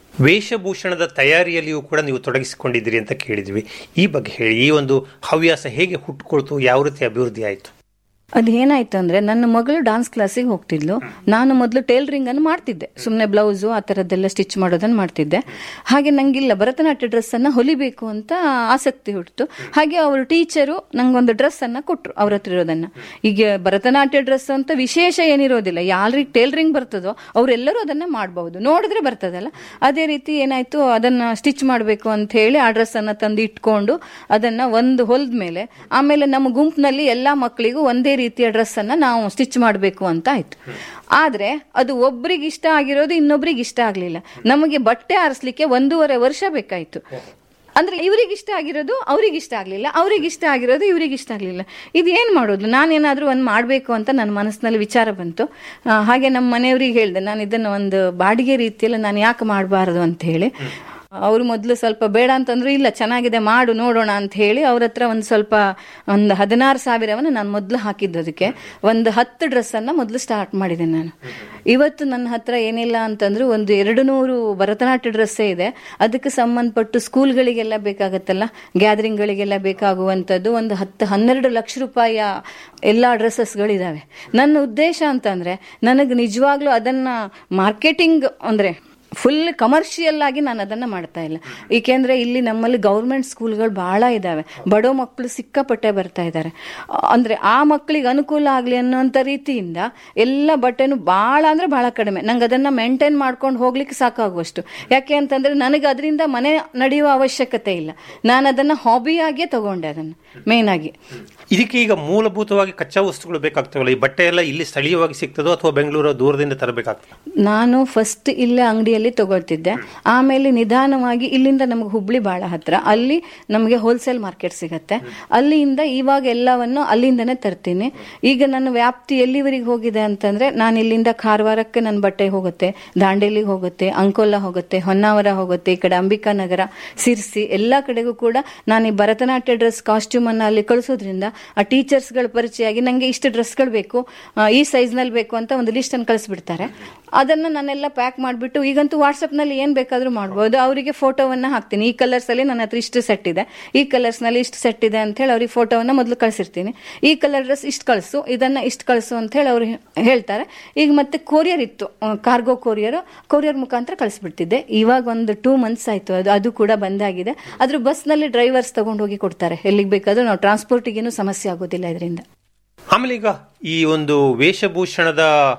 ವೇಷಭೂಷಣದ ತಯಾರಿಯಲ್ಲಿಯೂ ಕೂಡ ನೀವು ತೊಡಗಿಸಿಕೊಂಡಿದ್ದೀರಿ ಅಂತ ಕೇಳಿದ್ವಿ ಈ ಬಗ್ಗೆ ಹೇಳಿ ಈ ಒಂದು ಹವ್ಯಾಸ ಹೇಗೆ ಹುಟ್ಟುಕೊಳ್ತು ಯಾವ ರೀತಿ ಅಭಿವೃದ್ಧಿ ಆಯಿತು ಅದು ಏನಾಯ್ತು ಅಂದ್ರೆ ನನ್ನ ಮಗಳು ಡಾನ್ಸ್ ಕ್ಲಾಸಿಗೆ ಹೋಗ್ತಿದ್ಲು ನಾನು ಮೊದಲು ಟೇಲರಿಂಗ್ ಅನ್ನು ಮಾಡ್ತಿದ್ದೆ ಸುಮ್ಮನೆ ಬ್ಲೌಸು ಆ ಥರದ್ದೆಲ್ಲ ಸ್ಟಿಚ್ ಮಾಡೋದನ್ನ ಮಾಡ್ತಿದ್ದೆ ಹಾಗೆ ನಂಗಿಲ್ಲ ಭರತನಾಟ್ಯ ಡ್ರೆಸ್ ಅನ್ನ ಹೊಲಿಬೇಕು ಅಂತ ಆಸಕ್ತಿ ಹುಟ್ಟಿತು ಹಾಗೆ ಅವರು ಟೀಚರು ನಂಗೊಂದು ಡ್ರೆಸ್ ಅನ್ನ ಕೊಟ್ರು ಅವ್ರ ಹತ್ರ ಇರೋದನ್ನ ಈಗ ಭರತನಾಟ್ಯ ಡ್ರೆಸ್ ಅಂತ ವಿಶೇಷ ಏನಿರೋದಿಲ್ಲ ಯಾರಿಗೆ ಟೇಲರಿಂಗ್ ಬರ್ತದೋ ಅವರೆಲ್ಲರೂ ಅದನ್ನ ಮಾಡಬಹುದು ನೋಡಿದ್ರೆ ಬರ್ತದಲ್ಲ ಅದೇ ರೀತಿ ಏನಾಯ್ತು ಅದನ್ನ ಸ್ಟಿಚ್ ಮಾಡಬೇಕು ಅಂತ ಹೇಳಿ ಆ ಡ್ರೆಸ್ ಅನ್ನ ತಂದು ಇಟ್ಕೊಂಡು ಅದನ್ನ ಒಂದು ಹೊಲ್ದ ಮೇಲೆ ಆಮೇಲೆ ನಮ್ಮ ಗುಂಪಿನಲ್ಲಿ ಎಲ್ಲಾ ಮಕ್ಕಳಿಗೂ ಒಂದೇ ರೀತಿಯ ಡ್ರೆಸ್ ಅನ್ನ ನಾವು ಸ್ಟಿಚ್ ಮಾಡಬೇಕು ಅಂತ ಆಯ್ತು ಆದ್ರೆ ಅದು ಒಬ್ರಿಗೆ ಇಷ್ಟ ಆಗಿರೋದು ಇನ್ನೊಬ್ರಿಗೆ ಇಷ್ಟ ಆಗ್ಲಿಲ್ಲ ನಮಗೆ ಬಟ್ಟೆ ಆರಿಸ್ಲಿಕ್ಕೆ ಒಂದೂವರೆ ವರ್ಷ ಬೇಕಾಯ್ತು ಅಂದ್ರೆ ಇವ್ರಿಗೆ ಇಷ್ಟ ಆಗಿರೋದು ಅವ್ರಿಗೆ ಇಷ್ಟ ಆಗ್ಲಿಲ್ಲ ಅವ್ರಿಗೆ ಇಷ್ಟ ಆಗಿರೋದು ಇವ್ರಿಗೆ ಇಷ್ಟ ಆಗ್ಲಿಲ್ಲ ಇದು ಏನ್ ಮಾಡೋದು ನಾನೇನಾದ್ರೂ ಒಂದ್ ಮಾಡ್ಬೇಕು ಅಂತ ನನ್ನ ಮನಸ್ಸಿನಲ್ಲಿ ವಿಚಾರ ಬಂತು ಆ, ಹಾಗೆ ನಮ್ಮ ಮನೆಯವ್ರಿಗೆ ಹೇಳ್ದೆ ನಾನು ಇದನ್ನ ಒಂದು ಬಾಡಿಗೆ ರೀತಿಯಲ್ಲಿ ನಾನು ಯಾಕೆ ಮಾಡಬಾರದು ಅಂತ ಹೇಳಿ ಅವರು ಮೊದಲು ಸ್ವಲ್ಪ ಬೇಡ ಅಂತಂದ್ರು ಇಲ್ಲ ಚೆನ್ನಾಗಿದೆ ಮಾಡು ನೋಡೋಣ ಅಂತ ಹೇಳಿ ಅವ್ರ ಹತ್ರ ಒಂದು ಸ್ವಲ್ಪ ಒಂದು ಹದಿನಾರು ಸಾವಿರವನ್ನು ನಾನು ಮೊದಲು ಹಾಕಿದ್ದು ಅದಕ್ಕೆ ಒಂದು ಹತ್ತು ಡ್ರೆಸ್ ಅನ್ನ ಮೊದಲು ಸ್ಟಾರ್ಟ್ ಮಾಡಿದೆ ನಾನು ಇವತ್ತು ನನ್ನ ಹತ್ರ ಏನಿಲ್ಲ ಅಂತಂದ್ರು ಒಂದು ಎರಡು ನೂರು ಭರತನಾಟ್ಯ ಡ್ರೆಸ್ಸೇ ಇದೆ ಅದಕ್ಕೆ ಸಂಬಂಧಪಟ್ಟು ಸ್ಕೂಲ್ಗಳಿಗೆಲ್ಲ ಬೇಕಾಗತ್ತಲ್ಲ ಗ್ಯಾದರಿಂಗ್ಗಳಿಗೆಲ್ಲ ಬೇಕಾಗುವಂಥದ್ದು ಒಂದು ಹತ್ತು ಹನ್ನೆರಡು ಲಕ್ಷ ರೂಪಾಯಿಯ ಎಲ್ಲ ಡ್ರೆಸ್ಸಸ್ಗಳಿದಾವೆ ನನ್ನ ಉದ್ದೇಶ ಅಂತಂದ್ರೆ ನನಗೆ ನಿಜವಾಗ್ಲೂ ಅದನ್ನ ಮಾರ್ಕೆಟಿಂಗ್ ಅಂದ್ರೆ ಫುಲ್ ಕಮರ್ಷಿಯಲ್ ಆಗಿ ನಾನು ಅದನ್ನ ಮಾಡ್ತಾ ಇಲ್ಲ ಏಕೆಂದ್ರೆ ಇಲ್ಲಿ ನಮ್ಮಲ್ಲಿ ಗೌರ್ಮೆಂಟ್ ಸ್ಕೂಲ್ಗಳು ಬಹಳ ಇದಾವೆ ಬಡೋ ಮಕ್ಕಳು ಸಿಕ್ಕಾಪಟ್ಟೆ ಬರ್ತಾ ಇದ್ದಾರೆ ಅಂದ್ರೆ ಆ ಮಕ್ಕಳಿಗೆ ಅನುಕೂಲ ಆಗ್ಲಿ ಅನ್ನೋಂಥ ರೀತಿಯಿಂದ ಎಲ್ಲ ಬಟ್ಟೆನು ಬಹಳ ಅಂದ್ರೆ ಬಹಳ ಕಡಿಮೆ ನಂಗೆ ಅದನ್ನ ಮೇಂಟೈನ್ ಮಾಡ್ಕೊಂಡು ಹೋಗ್ಲಿಕ್ಕೆ ಸಾಕಾಗುವಷ್ಟು ಯಾಕೆ ಅಂತಂದ್ರೆ ನನಗೆ ಅದರಿಂದ ಮನೆ ನಡೆಯುವ ಅವಶ್ಯಕತೆ ಇಲ್ಲ ನಾನು ಅದನ್ನ ಹಾಬಿಯಾಗಿಯೇ ತಗೊಂಡೆ ಅದನ್ನ ಮೇನ್ ಆಗಿ ಇದಕ್ಕೆ ಈಗ ಮೂಲಭೂತವಾಗಿ ಕಚ್ಚಾ ವಸ್ತುಗಳು ಬೇಕಾಗ್ತವಲ್ಲ ಈ ಬಟ್ಟೆ ಎಲ್ಲ ಇಲ್ಲಿ ಸ್ಥಳೀಯವಾಗಿ ಸಿಗ್ತದೋ ಅಥವಾ ಬೆಂಗಳೂರು ದೂರದಿಂದ ತರಬೇಕಾಗ್ತದೆ ನಾನು ಫಸ್ಟ್ ಇಲ್ಲೇ ಅಂಗಡಿಯಲ್ಲಿ ತಗೊಳ್ತಿದ್ದೆ ಆಮೇಲೆ ನಿಧಾನವಾಗಿ ಇಲ್ಲಿಂದ ನಮಗೆ ಹುಬ್ಳಿ ಬಹಳ ಹತ್ರ ಅಲ್ಲಿ ನಮಗೆ ಹೋಲ್ಸೇಲ್ ಮಾರ್ಕೆಟ್ ಸಿಗತ್ತೆ ಅಲ್ಲಿಂದ ಇವಾಗ ಎಲ್ಲವನ್ನು ಅಲ್ಲಿಂದನೇ ತರ್ತೀನಿ ಈಗ ನನ್ನ ವ್ಯಾಪ್ತಿ ಎಲ್ಲಿವರೆಗೆ ಹೋಗಿದೆ ಅಂತಂದ್ರೆ ನಾನು ಇಲ್ಲಿಂದ ಕಾರವಾರಕ್ಕೆ ನನ್ನ ಬಟ್ಟೆ ಹೋಗುತ್ತೆ ದಾಂಡೇಲಿಗೆ ಹೋಗುತ್ತೆ ಅಂಕೋಲ ಹೋಗುತ್ತೆ ಹೊನ್ನಾವರ ಹೋಗುತ್ತೆ ಈ ಕಡೆ ಅಂಬಿಕಾ ನಗರ ಸಿರ್ಸಿ ಎಲ್ಲಾ ಕಡೆಗೂ ಕೂಡ ನಾನು ಈ ಭರತನಾಟ್ಯ ಡ್ರೆಸ್ ಕಾಸ್ಟ್ಯೂಮ್ ಅನ್ನ ಅಲ್ಲಿ ಕಳಿಸೋದ್ರಿಂದ ಆ ಟೀಚರ್ಸ್ಗಳ ಪರಿಚಯ ಆಗಿ ನಂಗೆ ಇಷ್ಟು ಡ್ರೆಸ್ಗಳು ಬೇಕು ಆ, ಈ ಸೈಜ್ ನಲ್ಲಿ ಬೇಕು ಅಂತ ಒಂದು ಲಿಸ್ಟ್ ಅನ್ನು ಕಳಿಸ್ಬಿಡ್ತಾರೆ ಅದನ್ನ ನಾನೆಲ್ಲ ಪ್ಯಾಕ್ ಮಾಡಿಬಿಟ್ಟು ಈಗಂತೂ ವಾಟ್ಸಪ್ ನಲ್ಲಿ ಏನ್ ಬೇಕಾದ್ರೂ ಮಾಡ್ಬೋದು ಅವರಿಗೆ ಫೋಟೋವನ್ನ ಹಾಕ್ತೀನಿ ಈ ಕಲರ್ಸ್ ಅಲ್ಲಿ ನನ್ನ ಹತ್ರ ಇಷ್ಟು ಸೆಟ್ ಇದೆ ಈ ಕಲರ್ಸ್ ನಲ್ಲಿ ಇಷ್ಟು ಸೆಟ್ ಇದೆ ಅಂತ ಹೇಳಿ ಅವ್ರಿಗೆ ಫೋಟೋವನ್ನ ಮೊದಲು ಕಳಿಸಿರ್ತೀನಿ ಈ ಕಲರ್ ಡ್ರೆಸ್ ಇಷ್ಟು ಕಳಿಸು ಇದನ್ನ ಇಷ್ಟು ಕಳಿಸು ಅಂತ ಹೇಳಿ ಅವ್ರು ಹೇಳ್ತಾರೆ ಈಗ ಮತ್ತೆ ಕೊರಿಯರ್ ಇತ್ತು ಕಾರ್ಗೋ ಕೊರಿಯರ್ ಕೊರಿಯರ್ ಮುಖಾಂತರ ಕಳಿಸ್ಬಿಡ್ತಿದ್ದೆ ಇವಾಗ ಒಂದು ಟೂ ಮಂತ್ಸ್ ಆಯ್ತು ಅದು ಅದು ಕೂಡ ಬಂದಾಗಿದೆ ಅದ್ರ ಬಸ್ ನಲ್ಲಿ ಡ್ರೈವರ್ಸ್ ತಗೊಂಡು ಹೋಗಿ ಕೊಡ್ತಾರೆ ಎಲ್ಲಿಗೆ ಬೇಕಾದ್ರೂ ನಾವು ಟ್ರಾನ್ಸ್ಪೋರ್ಟಿಗೇನು ಸಮಸ್ಯೆ ಆಗೋದಿಲ್ಲ ಇದರಿಂದ ಆಮೇಲೆ ಈಗ ಈ ಒಂದು ವೇಷಭೂಷಣದ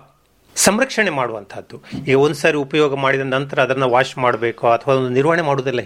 ಸಂರಕ್ಷಣೆ ಮಾಡುವಂತಹದ್ದು ಈಗ ಒಂದ್ಸಾರಿ ಉಪಯೋಗ ಮಾಡಿದ ನಂತರ ಅದನ್ನ ವಾಶ್ ಮಾಡಬೇಕು ಅಥವಾ ಒಂದು ನಿರ್ವಹಣೆ ಮಾಡುವುದೆಲ್ಲ ಹೇಗೆ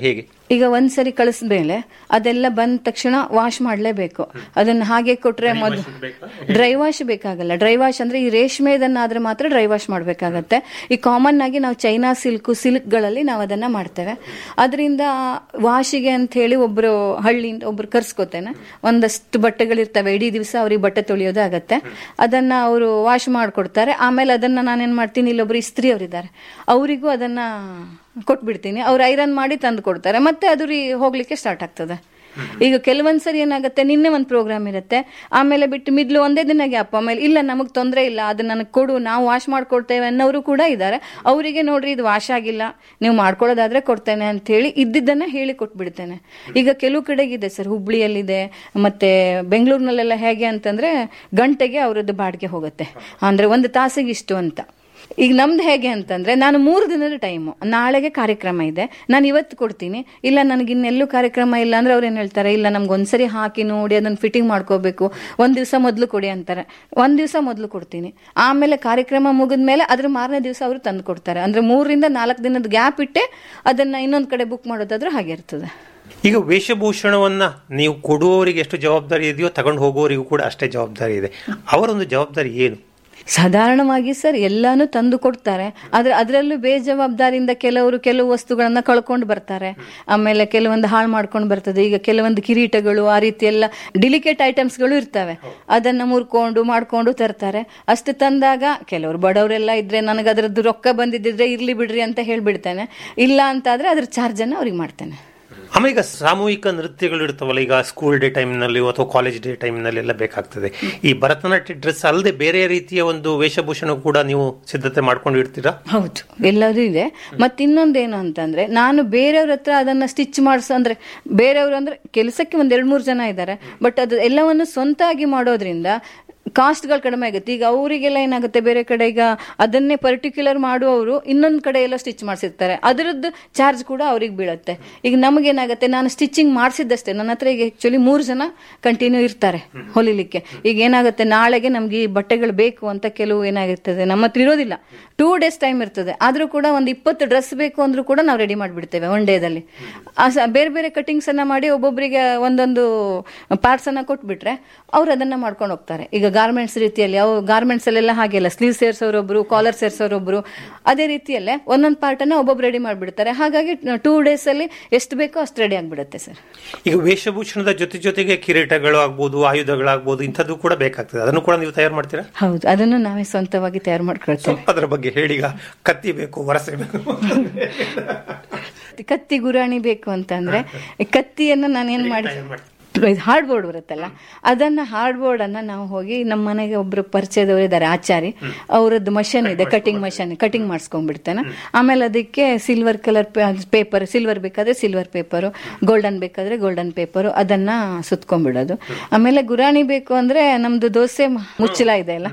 ಈಗ ಒಂದ್ಸರಿ ಕಳಿಸ್ಮೇಲೆ ಅದೆಲ್ಲ ಬಂದ ತಕ್ಷಣ ವಾಶ್ ಮಾಡ್ಲೇಬೇಕು ಅದನ್ನ ಹಾಗೆ ಕೊಟ್ರೆ ಮೊದಲು ಡ್ರೈ ವಾಶ್ ಬೇಕಾಗಲ್ಲ ಡ್ರೈ ವಾಶ್ ಅಂದ್ರೆ ಈ ರೇಷ್ಮೆದನ್ನಾದ್ರೆ ಮಾತ್ರ ಡ್ರೈ ವಾಶ್ ಮಾಡ್ಬೇಕಾಗತ್ತೆ ಈ ಕಾಮನ್ ಆಗಿ ನಾವು ಚೈನಾ ಸಿಲ್ಕ್ ಸಿಲ್ಕ್ಗಳಲ್ಲಿ ನಾವು ಅದನ್ನ ಮಾಡ್ತೇವೆ ಅದರಿಂದ ವಾಶಿಗೆ ಅಂತ ಹೇಳಿ ಒಬ್ರು ಹಳ್ಳಿಯಿಂದ ಒಬ್ರು ಕರ್ಸ್ಕೊತೇನೆ ಒಂದಷ್ಟು ಬಟ್ಟೆಗಳಿರ್ತವೆ ಇಡೀ ದಿವಸ ಅವ್ರಿಗೆ ಬಟ್ಟೆ ತೊಳೆಯೋದೇ ಆಗತ್ತೆ ಅದನ್ನ ಅವರು ವಾಶ್ ಮಾಡ್ಕೊಡ್ತಾರೆ ಆಮೇಲೆ ಅದನ್ನ ನಾನೇನ್ ಮಾಡ್ತೀನಿ ಇಲ್ಲೊಬ್ರು ಇಸ್ತ್ರಿ ಅವರಿದ್ದಾರೆ ಅವರಿಗೂ ಅದನ್ನ ಕೊಟ್ಬಿಡ್ತೀನಿ ಅವ್ರು ಐರನ್ ಮಾಡಿ ತಂದು ಕೊಡ್ತಾರೆ ಮತ್ತೆ ಅದು ರೀ ಹೋಗ್ಲಿಕ್ಕೆ ಸ್ಟಾರ್ಟ್ ಆಗ್ತದೆ ಈಗ ಕೆಲವೊಂದ್ಸರಿ ಏನಾಗುತ್ತೆ ನಿನ್ನೆ ಒಂದು ಪ್ರೋಗ್ರಾಮ್ ಇರುತ್ತೆ ಆಮೇಲೆ ಬಿಟ್ಟು ಮಿಡ್ಲು ಒಂದೇ ದಿನ ಗ್ಯಾಪ್ ಆಮೇಲೆ ಇಲ್ಲ ನಮಗೆ ತೊಂದರೆ ಇಲ್ಲ ಅದು ನನಗೆ ಕೊಡು ನಾವು ವಾಶ್ ಮಾಡ್ಕೊಡ್ತೇವೆ ಅನ್ನೋರು ಕೂಡ ಇದ್ದಾರೆ ಅವರಿಗೆ ನೋಡ್ರಿ ಇದು ವಾಶ್ ಆಗಿಲ್ಲ ನೀವು ಮಾಡ್ಕೊಳ್ಳೋದಾದ್ರೆ ಕೊಡ್ತೇನೆ ಅಂತ ಹೇಳಿ ಇದ್ದಿದ್ದನ್ನ ಹೇಳಿ ಕೊಟ್ಬಿಡ್ತೇನೆ ಈಗ ಕೆಲವು ಕಡೆಗಿದೆ ಸರ್ ಹುಬ್ಳಿಯಲ್ಲಿದೆ ಮತ್ತೆ ಬೆಂಗಳೂರಿನಲ್ಲೆಲ್ಲ ಹೇಗೆ ಅಂತಂದ್ರೆ ಗಂಟೆಗೆ ಅವರದ್ದು ಬಾಡಿಗೆ ಹೋಗುತ್ತೆ ಅಂದ್ರೆ ಒಂದು ತಾಸಿಗೆ ಇಷ್ಟು ಅಂತ ಈಗ ನಮ್ದು ಹೇಗೆ ಅಂತಂದ್ರೆ ನಾನು ಮೂರು ದಿನದ ಟೈಮು ನಾಳೆಗೆ ಕಾರ್ಯಕ್ರಮ ಇದೆ ನಾನು ಇವತ್ತು ಕೊಡ್ತೀನಿ ಇಲ್ಲ ನನಗೆ ಇನ್ನೆಲ್ಲೂ ಕಾರ್ಯಕ್ರಮ ಇಲ್ಲ ಅಂದ್ರೆ ಅವ್ರು ಏನ್ ಹೇಳ್ತಾರೆ ಇಲ್ಲ ನಮ್ಗೆ ಒಂದ್ಸರಿ ಹಾಕಿ ನೋಡಿ ಅದನ್ನ ಫಿಟ್ಟಿಂಗ್ ಮಾಡ್ಕೋಬೇಕು ಒಂದ್ ದಿವಸ ಮೊದಲು ಕೊಡಿ ಅಂತಾರೆ ಒಂದ್ ದಿವಸ ಮೊದಲು ಕೊಡ್ತೀನಿ ಆಮೇಲೆ ಕಾರ್ಯಕ್ರಮ ಮುಗಿದ್ಮೇಲೆ ಅದ್ರ ಮಾರನೇ ದಿವಸ ಅವರು ತಂದು ಕೊಡ್ತಾರೆ ಅಂದ್ರೆ ಮೂರರಿಂದ ನಾಲ್ಕು ದಿನದ ಗ್ಯಾಪ್ ಇಟ್ಟೆ ಅದನ್ನ ಇನ್ನೊಂದ್ ಕಡೆ ಬುಕ್ ಮಾಡೋದಾದ್ರೆ ಹಾಗೆ ಇರ್ತದೆ ಈಗ ವೇಷಭೂಷಣವನ್ನ ನೀವು ಕೊಡುವವರಿಗೆ ಎಷ್ಟು ಜವಾಬ್ದಾರಿ ಇದೆಯೋ ತಗೊಂಡು ಹೋಗುವವರಿಗೂ ಕೂಡ ಅಷ್ಟೇ ಜವಾಬ್ದಾರಿ ಇದೆ ಅವರೊಂದು ಜವಾಬ್ದಾರಿ ಏನು ಸಾಧಾರಣವಾಗಿ ಸರ್ ಎಲ್ಲಾನು ತಂದು ಕೊಡ್ತಾರೆ ಆದ್ರೆ ಅದರಲ್ಲೂ ಬೇಜವಾಬ್ದಾರಿಯಿಂದ ಕೆಲವರು ಕೆಲವು ವಸ್ತುಗಳನ್ನ ಕಳ್ಕೊಂಡು ಬರ್ತಾರೆ ಆಮೇಲೆ ಕೆಲವೊಂದು ಹಾಳು ಮಾಡ್ಕೊಂಡು ಬರ್ತದೆ ಈಗ ಕೆಲವೊಂದು ಕಿರೀಟಗಳು ಆ ರೀತಿ ಎಲ್ಲ ಡಿಲಿಕೇಟ್ ಐಟಮ್ಸ್ಗಳು ಇರ್ತವೆ ಅದನ್ನ ಮುರ್ಕೊಂಡು ಮಾಡ್ಕೊಂಡು ತರ್ತಾರೆ ಅಷ್ಟು ತಂದಾಗ ಕೆಲವರು ಬಡವರೆಲ್ಲ ಇದ್ರೆ ನನಗೆ ಅದರದ್ದು ರೊಕ್ಕ ಬಂದಿದ್ದಿದ್ರೆ ಇರ್ಲಿ ಬಿಡ್ರಿ ಅಂತ ಹೇಳ್ಬಿಡ್ತೇನೆ ಇಲ್ಲ ಅಂತಾದ್ರೆ ಅದ್ರ ಚಾರ್ಜ್ ಅನ್ನ ಅವ್ರಿಗೆ ಮಾಡ್ತೇನೆ ಆಮೇಲೆ ಈಗ ಸಾಮೂಹಿಕ ನೃತ್ಯಗಳು ಇರ್ತಾವಲ್ಲ ಈಗ ಸ್ಕೂಲ್ ಡೇ ಟೈಮ್ನಲ್ಲಿ ಅಥವಾ ಕಾಲೇಜ್ ಡೇ ಟೈಮ್ನಲ್ಲಿ ಎಲ್ಲ ಬೇಕಾಗ್ತದೆ ಈ ಭರತನಾಟ್ಯ ಡ್ರೆಸ್ ಅಲ್ಲದೆ ಬೇರೆ ರೀತಿಯ ಒಂದು ವೇಷಭೂಷಣ ಕೂಡ ನೀವು ಸಿದ್ಧತೆ ಮಾಡ್ಕೊಂಡು ಇರ್ತೀರಾ ಹೌದು ಎಲ್ಲದೂ ಇದೆ ಮತ್ತೆ ಇನ್ನೊಂದೇನು ಅಂತಂದ್ರೆ ನಾನು ಬೇರೆಯವ್ರ ಹತ್ರ ಅದನ್ನ ಸ್ಟಿಚ್ ಮಾಡಿಸೋ ಅಂದ್ರೆ ಬೇರೆಯವರು ಅಂದ್ರೆ ಕೆಲಸಕ್ಕೆ ಒಂದ್ ಎರಡ್ ಮೂರು ಜನ ಇದ್ದಾರೆ ಬಟ್ ಅದು ಎಲ್ಲವನ್ನು ಸ್ವಂತಾಗಿ ಮಾಡೋದ್ರಿಂದ ಕಾಸ್ಟ್ಗಳು ಕಡಿಮೆ ಆಗುತ್ತೆ ಈಗ ಅವರಿಗೆಲ್ಲ ಏನಾಗುತ್ತೆ ಬೇರೆ ಕಡೆ ಈಗ ಅದನ್ನೇ ಪರ್ಟಿಕ್ಯುಲರ್ ಮಾಡುವವರು ಇನ್ನೊಂದು ಕಡೆ ಎಲ್ಲ ಸ್ಟಿಚ್ ಮಾಡಿಸಿರ್ತಾರೆ ಅದರದ್ದು ಚಾರ್ಜ್ ಕೂಡ ಅವ್ರಿಗೆ ಬೀಳುತ್ತೆ ಈಗ ನಮಗೇನಾಗುತ್ತೆ ನಾನು ಸ್ಟಿಚಿಂಗ್ ಮಾಡಿಸಿದ್ದಷ್ಟೇ ನನ್ನ ಹತ್ರ ಈಗ ಆಕ್ಚುಲಿ ಮೂರು ಜನ ಕಂಟಿನ್ಯೂ ಇರ್ತಾರೆ ಹೊಲಿಲಿಕ್ಕೆ ಈಗ ಏನಾಗುತ್ತೆ ನಾಳೆಗೆ ನಮ್ಗೆ ಈ ಬಟ್ಟೆಗಳು ಬೇಕು ಅಂತ ಕೆಲವು ಏನಾಗಿರ್ತದೆ ನಮ್ಮ ಹತ್ರ ಇರೋದಿಲ್ಲ ಟೂ ಡೇಸ್ ಟೈಮ್ ಇರ್ತದೆ ಆದ್ರೂ ಕೂಡ ಒಂದು ಇಪ್ಪತ್ತು ಡ್ರೆಸ್ ಬೇಕು ಅಂದ್ರೂ ಕೂಡ ನಾವು ರೆಡಿ ಮಾಡಿಬಿಡ್ತೇವೆ ಒನ್ ಡೇದಲ್ಲಿ ಬೇರೆ ಬೇರೆ ಕಟಿಂಗ್ಸ್ ಅನ್ನ ಮಾಡಿ ಒಬ್ಬೊಬ್ಬರಿಗೆ ಒಂದೊಂದು ಪಾರ್ಟ್ಸ್ ಅನ್ನ ಕೊಟ್ಬಿಟ್ರೆ ಅವ್ರು ಅದನ್ನ ಮಾಡ್ಕೊಂಡು ಹೋಗ್ತಾರೆ ಈಗ ಗಾರ್ಮೆಂಟ್ಸ್ ರೀತಿಯಲ್ಲಿ ಅವು ಗಾರ್ಮೆಂಟ್ಸ್ ಅಲ್ಲೆಲ್ಲ ಹಾಗೆಲ್ಲ ಸ್ಲೀವ್ ಸೇರ್ಸೋರೊಬ್ರು ಕಾಲರ್ ಸೇರ್ಸೋರೊಬ್ರು ಅದೇ ರೀತಿಯಲ್ಲೇ ಒಂದೊಂದು ಪಾರ್ಟ್ ಅನ್ನ ಒಬ್ಬೊಬ್ರು ರೆಡಿ ಮಾಡಿಬಿಡ್ತಾರೆ ಹಾಗಾಗಿ ಟೂ ಡೇಸ್ ಅಲ್ಲಿ ಎಷ್ಟು ಬೇಕೋ ಅಷ್ಟು ರೆಡಿ ಆಗ್ಬಿಡುತ್ತೆ ಸರ್ ಈಗ ವೇಷಭೂಷಣದ ಜೊತೆ ಜೊತೆಗೆ ಕಿರೀಟಗಳು ಆಗ್ಬೋದು ಆಯುಧಗಳಾಗ್ಬೋದು ಇಂಥದ್ದು ಕೂಡ ಬೇಕಾಗ್ತದೆ ಅದನ್ನು ಕೂಡ ನೀವು ತಯಾರು ಮಾಡ್ತೀರಾ ಹೌದು ಅದನ್ನು ನಾವೇ ಸ್ವಂತವಾಗಿ ತಯಾರು ಮಾಡ್ಕೊಳ್ತೇವೆ ಅದರ ಬಗ್ಗೆ ಹೇಳಿ ಈಗ ಕತ್ತಿ ಬೇಕು ವರಸೆ ಬೇಕು ಕತ್ತಿ ಗುರಾಣಿ ಬೇಕು ಅಂತಂದ್ರೆ ಈ ಕತ್ತಿಯನ್ನ ನಾನೇನ್ ಮಾಡಿ ಹಾರ್ಡ್ ಬೋರ್ಡ್ ಬರುತ್ತಲ್ಲ ಅದನ್ನ ಹಾರ್ಡ್ ಬೋರ್ಡ್ ಅನ್ನ ನಾವು ಹೋಗಿ ನಮ್ಮ ಮನೆಗೆ ಒಬ್ರು ಪರಿಚಯದವರು ಇದ್ದಾರೆ ಆಚಾರಿ ಅವರದ್ದು ಮಷನ್ ಇದೆ ಕಟಿಂಗ್ ಮಷನ್ ಕಟಿಂಗ್ ಮಾಡಿಸ್ಕೊಂಡ್ಬಿಡ್ತೇನೆ ಆಮೇಲೆ ಅದಕ್ಕೆ ಸಿಲ್ವರ್ ಕಲರ್ ಪೇಪರ್ ಸಿಲ್ವರ್ ಬೇಕಾದ್ರೆ ಸಿಲ್ವರ್ ಪೇಪರು ಗೋಲ್ಡನ್ ಬೇಕಾದ್ರೆ ಗೋಲ್ಡನ್ ಪೇಪರು ಅದನ್ನ ಸುತ್ಕೊಂಡ್ಬಿಡೋದು ಆಮೇಲೆ ಗುರಾಣಿ ಬೇಕು ಅಂದ್ರೆ ನಮ್ದು ದೋಸೆ ಮುಚ್ಚಲ ಇದೆ ಅಲ್ಲ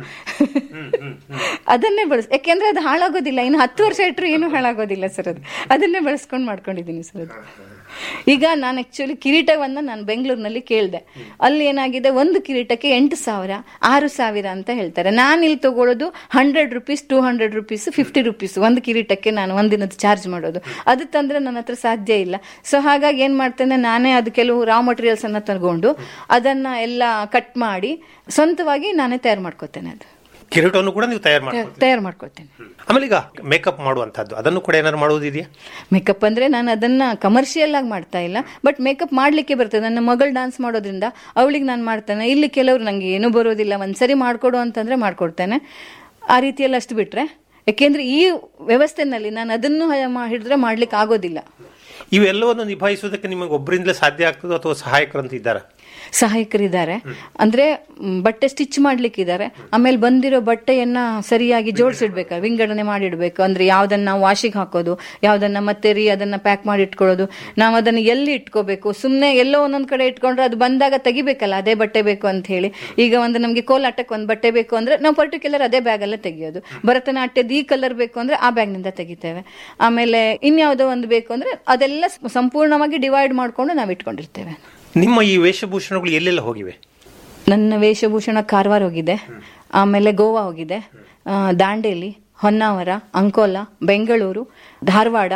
ಅದನ್ನೇ ಬಳಸ್ ಯಾಕೆಂದ್ರೆ ಅದು ಹಾಳಾಗೋದಿಲ್ಲ ಇನ್ನು ಹತ್ತು ವರ್ಷ ಇಟ್ಟರು ಏನು ಹಾಳಾಗೋದಿಲ್ಲ ಸರ್ ಅದು ಅದನ್ನೇ ಬಳಸ್ಕೊಂಡು ಮಾಡ್ಕೊಂಡಿದ್ದೀನಿ ಸರ್ ಅದು ಈಗ ನಾನು ಆಕ್ಚುಲಿ ಕಿರೀಟವನ್ನ ನಾನು ಬೆಂಗಳೂರಿನಲ್ಲಿ ಕೇಳಿದೆ ಅಲ್ಲಿ ಏನಾಗಿದೆ ಒಂದು ಕಿರೀಟಕ್ಕೆ ಎಂಟು ಸಾವಿರ ಆರು ಸಾವಿರ ಅಂತ ಹೇಳ್ತಾರೆ ನಾನು ಇಲ್ಲಿ ತಗೊಳ್ಳೋದು hundred rupees two hundred rupees fifty rupees ಒಂದು ಕಿರೀಟಕ್ಕೆ ನಾನು ಒಂದಿನದ ಚಾರ್ಜ್ ಮಾಡೋದು ಅದು ತಂದ್ರೆ ನನ್ನ ಹತ್ರ ಸಾಧ್ಯ ಇಲ್ಲ ಸೊ ಹಾಗಾಗಿ ಏನ್ ಮಾಡ್ತೇನೆ ನಾನೇ ಅದು ಕೆಲವು ರಾ ಮಟೀರಿಯಲ್ಸ್ ಅನ್ನ ತಗೊಂಡು ಅದನ್ನ ಎಲ್ಲ ಕಟ್ ಮಾಡಿ ಸ್ವಂತವಾಗಿ ನಾನೇ ತಯಾರು ಮಾಡ್ಕೋತೇನೆ ಅದು ಕಿರೀಟವನ್ನು ಕೂಡ ನೀವು ತಯಾರು ಮಾಡಿ ತಯಾರು ಮಾಡ್ಕೋತೇನೆ ಆಮೇಲೆ ಈಗ ಮೇಕಪ್ ಮಾಡುವಂತಹದ್ದು ಅದನ್ನು ಕೂಡ ಏನಾದ್ರು ಮಾಡುವುದಿದೆಯಾ ಮೇಕಪ್ ಅಂದ್ರೆ ನಾನು ಅದನ್ನ ಕಮರ್ಷಿಯಲ್ ಆಗಿ ಮಾಡ್ತಾ ಇಲ್ಲ ಬಟ್ ಮೇಕಪ್ ಮಾಡ್ಲಿಕ್ಕೆ ಬರ್ತದೆ ನನ್ನ ಮಗಳು ಡಾನ್ಸ್ ಮಾಡೋದ್ರಿಂದ ಅವಳಿಗೆ ನಾನು ಮಾಡ್ತೇನೆ ಇಲ್ಲಿ ಕೆಲವರು ನಂಗೆ ಏನೂ ಬರೋದಿಲ್ಲ ಒಂದ್ಸರಿ ಮಾಡ್ಕೊಡು ಅಂತಂದ್ರೆ ಮಾಡ್ಕೊಡ್ತೇನೆ ಆ ರೀತಿಯಲ್ಲಿ ಅಷ್ಟು ಬಿಟ್ರೆ ಯಾಕೆಂದ್ರೆ ಈ ವ್ಯವಸ್ಥೆನಲ್ಲಿ ನಾನು ಅದನ್ನು ಹಿಡಿದ್ರೆ ಮಾಡ್ಲಿಕ್ಕೆ ಆಗೋದಿಲ್ಲ ಇವೆಲ್ಲವನ್ನು ನಿಭಾಯಿಸುವುದಕ್ಕೆ ನಿಮಗೆ ಒಬ್ಬರಿಂದಲೇ ಸಾಧ್ಯ ಆಗ್ತದೋ ಅಥವಾ ಸಹಾಯಕರಂತ ಇದ್ದಾರಾ ಸಹಾಯಕರಿದ್ದಾರೆ ಅಂದ್ರೆ ಮ್, ಬಟ್ಟೆ ಸ್ಟಿಚ್ ಮಾಡ್ಲಿಕ್ಕಿದ್ದಾರೆ ಆಮೇಲೆ ಬಂದಿರೋ ಬಟ್ಟೆಯನ್ನ ಸರಿಯಾಗಿ ಜೋಡಿಸಿಡ್ಬೇಕು ವಿಂಗಡಣೆ ಮಾಡಿಡ್ಬೇಕು ಅಂದ್ರೆ ಯಾವ್ದನ್ನ ನಾವು ವಾಶಿಗೆ ಹಾಕೋದು ಯಾವ್ದನ್ನ ಮತ್ತೆ ರೀ ಅದನ್ನ ಪ್ಯಾಕ್ ಮಾಡಿ ಇಟ್ಕೊಳ್ಳೋದು ನಾವು ಅದನ್ನ ಎಲ್ಲಿ ಇಟ್ಕೋಬೇಕು ಸುಮ್ನೆ ಎಲ್ಲೋ ಒಂದೊಂದ್ ಕಡೆ ಇಟ್ಕೊಂಡ್ರೆ ಅದು ಬಂದಾಗ ತೆಗಿಬೇಕಲ್ಲ ಅದೇ ಬಟ್ಟೆ ಬೇಕು ಅಂತ ಹೇಳಿ ಈಗ ಒಂದು ನಮ್ಗೆ ಕೋಲಾಟಕ್ಕೆ ಒಂದು ಬಟ್ಟೆ ಬೇಕು ಅಂದ್ರೆ ನಾವು ಪರ್ಟಿಕ್ಯುಲರ್ ಅದೇ ಬ್ಯಾಗ್ ಅಲ್ಲೇ ತೆಗಿಯೋದು ಭರತನಾಟ್ಯದ ಈ ಕಲರ್ ಬೇಕು ಅಂದ್ರೆ ಆ ಬ್ಯಾಗ್ ನಿಂದ ತೆಗಿತೇವೆ ಆಮೇಲೆ ಇನ್ಯಾವುದೋ ಒಂದು ಬೇಕು ಅಂದ್ರೆ ಅದೆಲ್ಲ ಸಂಪೂರ್ಣವಾಗಿ ಡಿವೈಡ್ ಮಾಡ್ಕೊಂಡು ನಾವು ಇಟ್ಕೊಂಡಿರ್ತೇವೆ ನಿಮ್ಮ ಈ ವೇಷಭೂಷಣಗಳು ಎಲ್ಲೆಲ್ಲ ಹೋಗಿವೆ ನನ್ನ ವೇಷಭೂಷಣ ಕಾರವಾರ ಹೋಗಿದೆ ಆಮೇಲೆ ಗೋವಾ ಹೋಗಿದೆ ಆ, ದಾಂಡೇಲಿ ಹೊನ್ನಾವರ ಅಂಕೋಲ ಬೆಂಗಳೂರು ಧಾರವಾಡ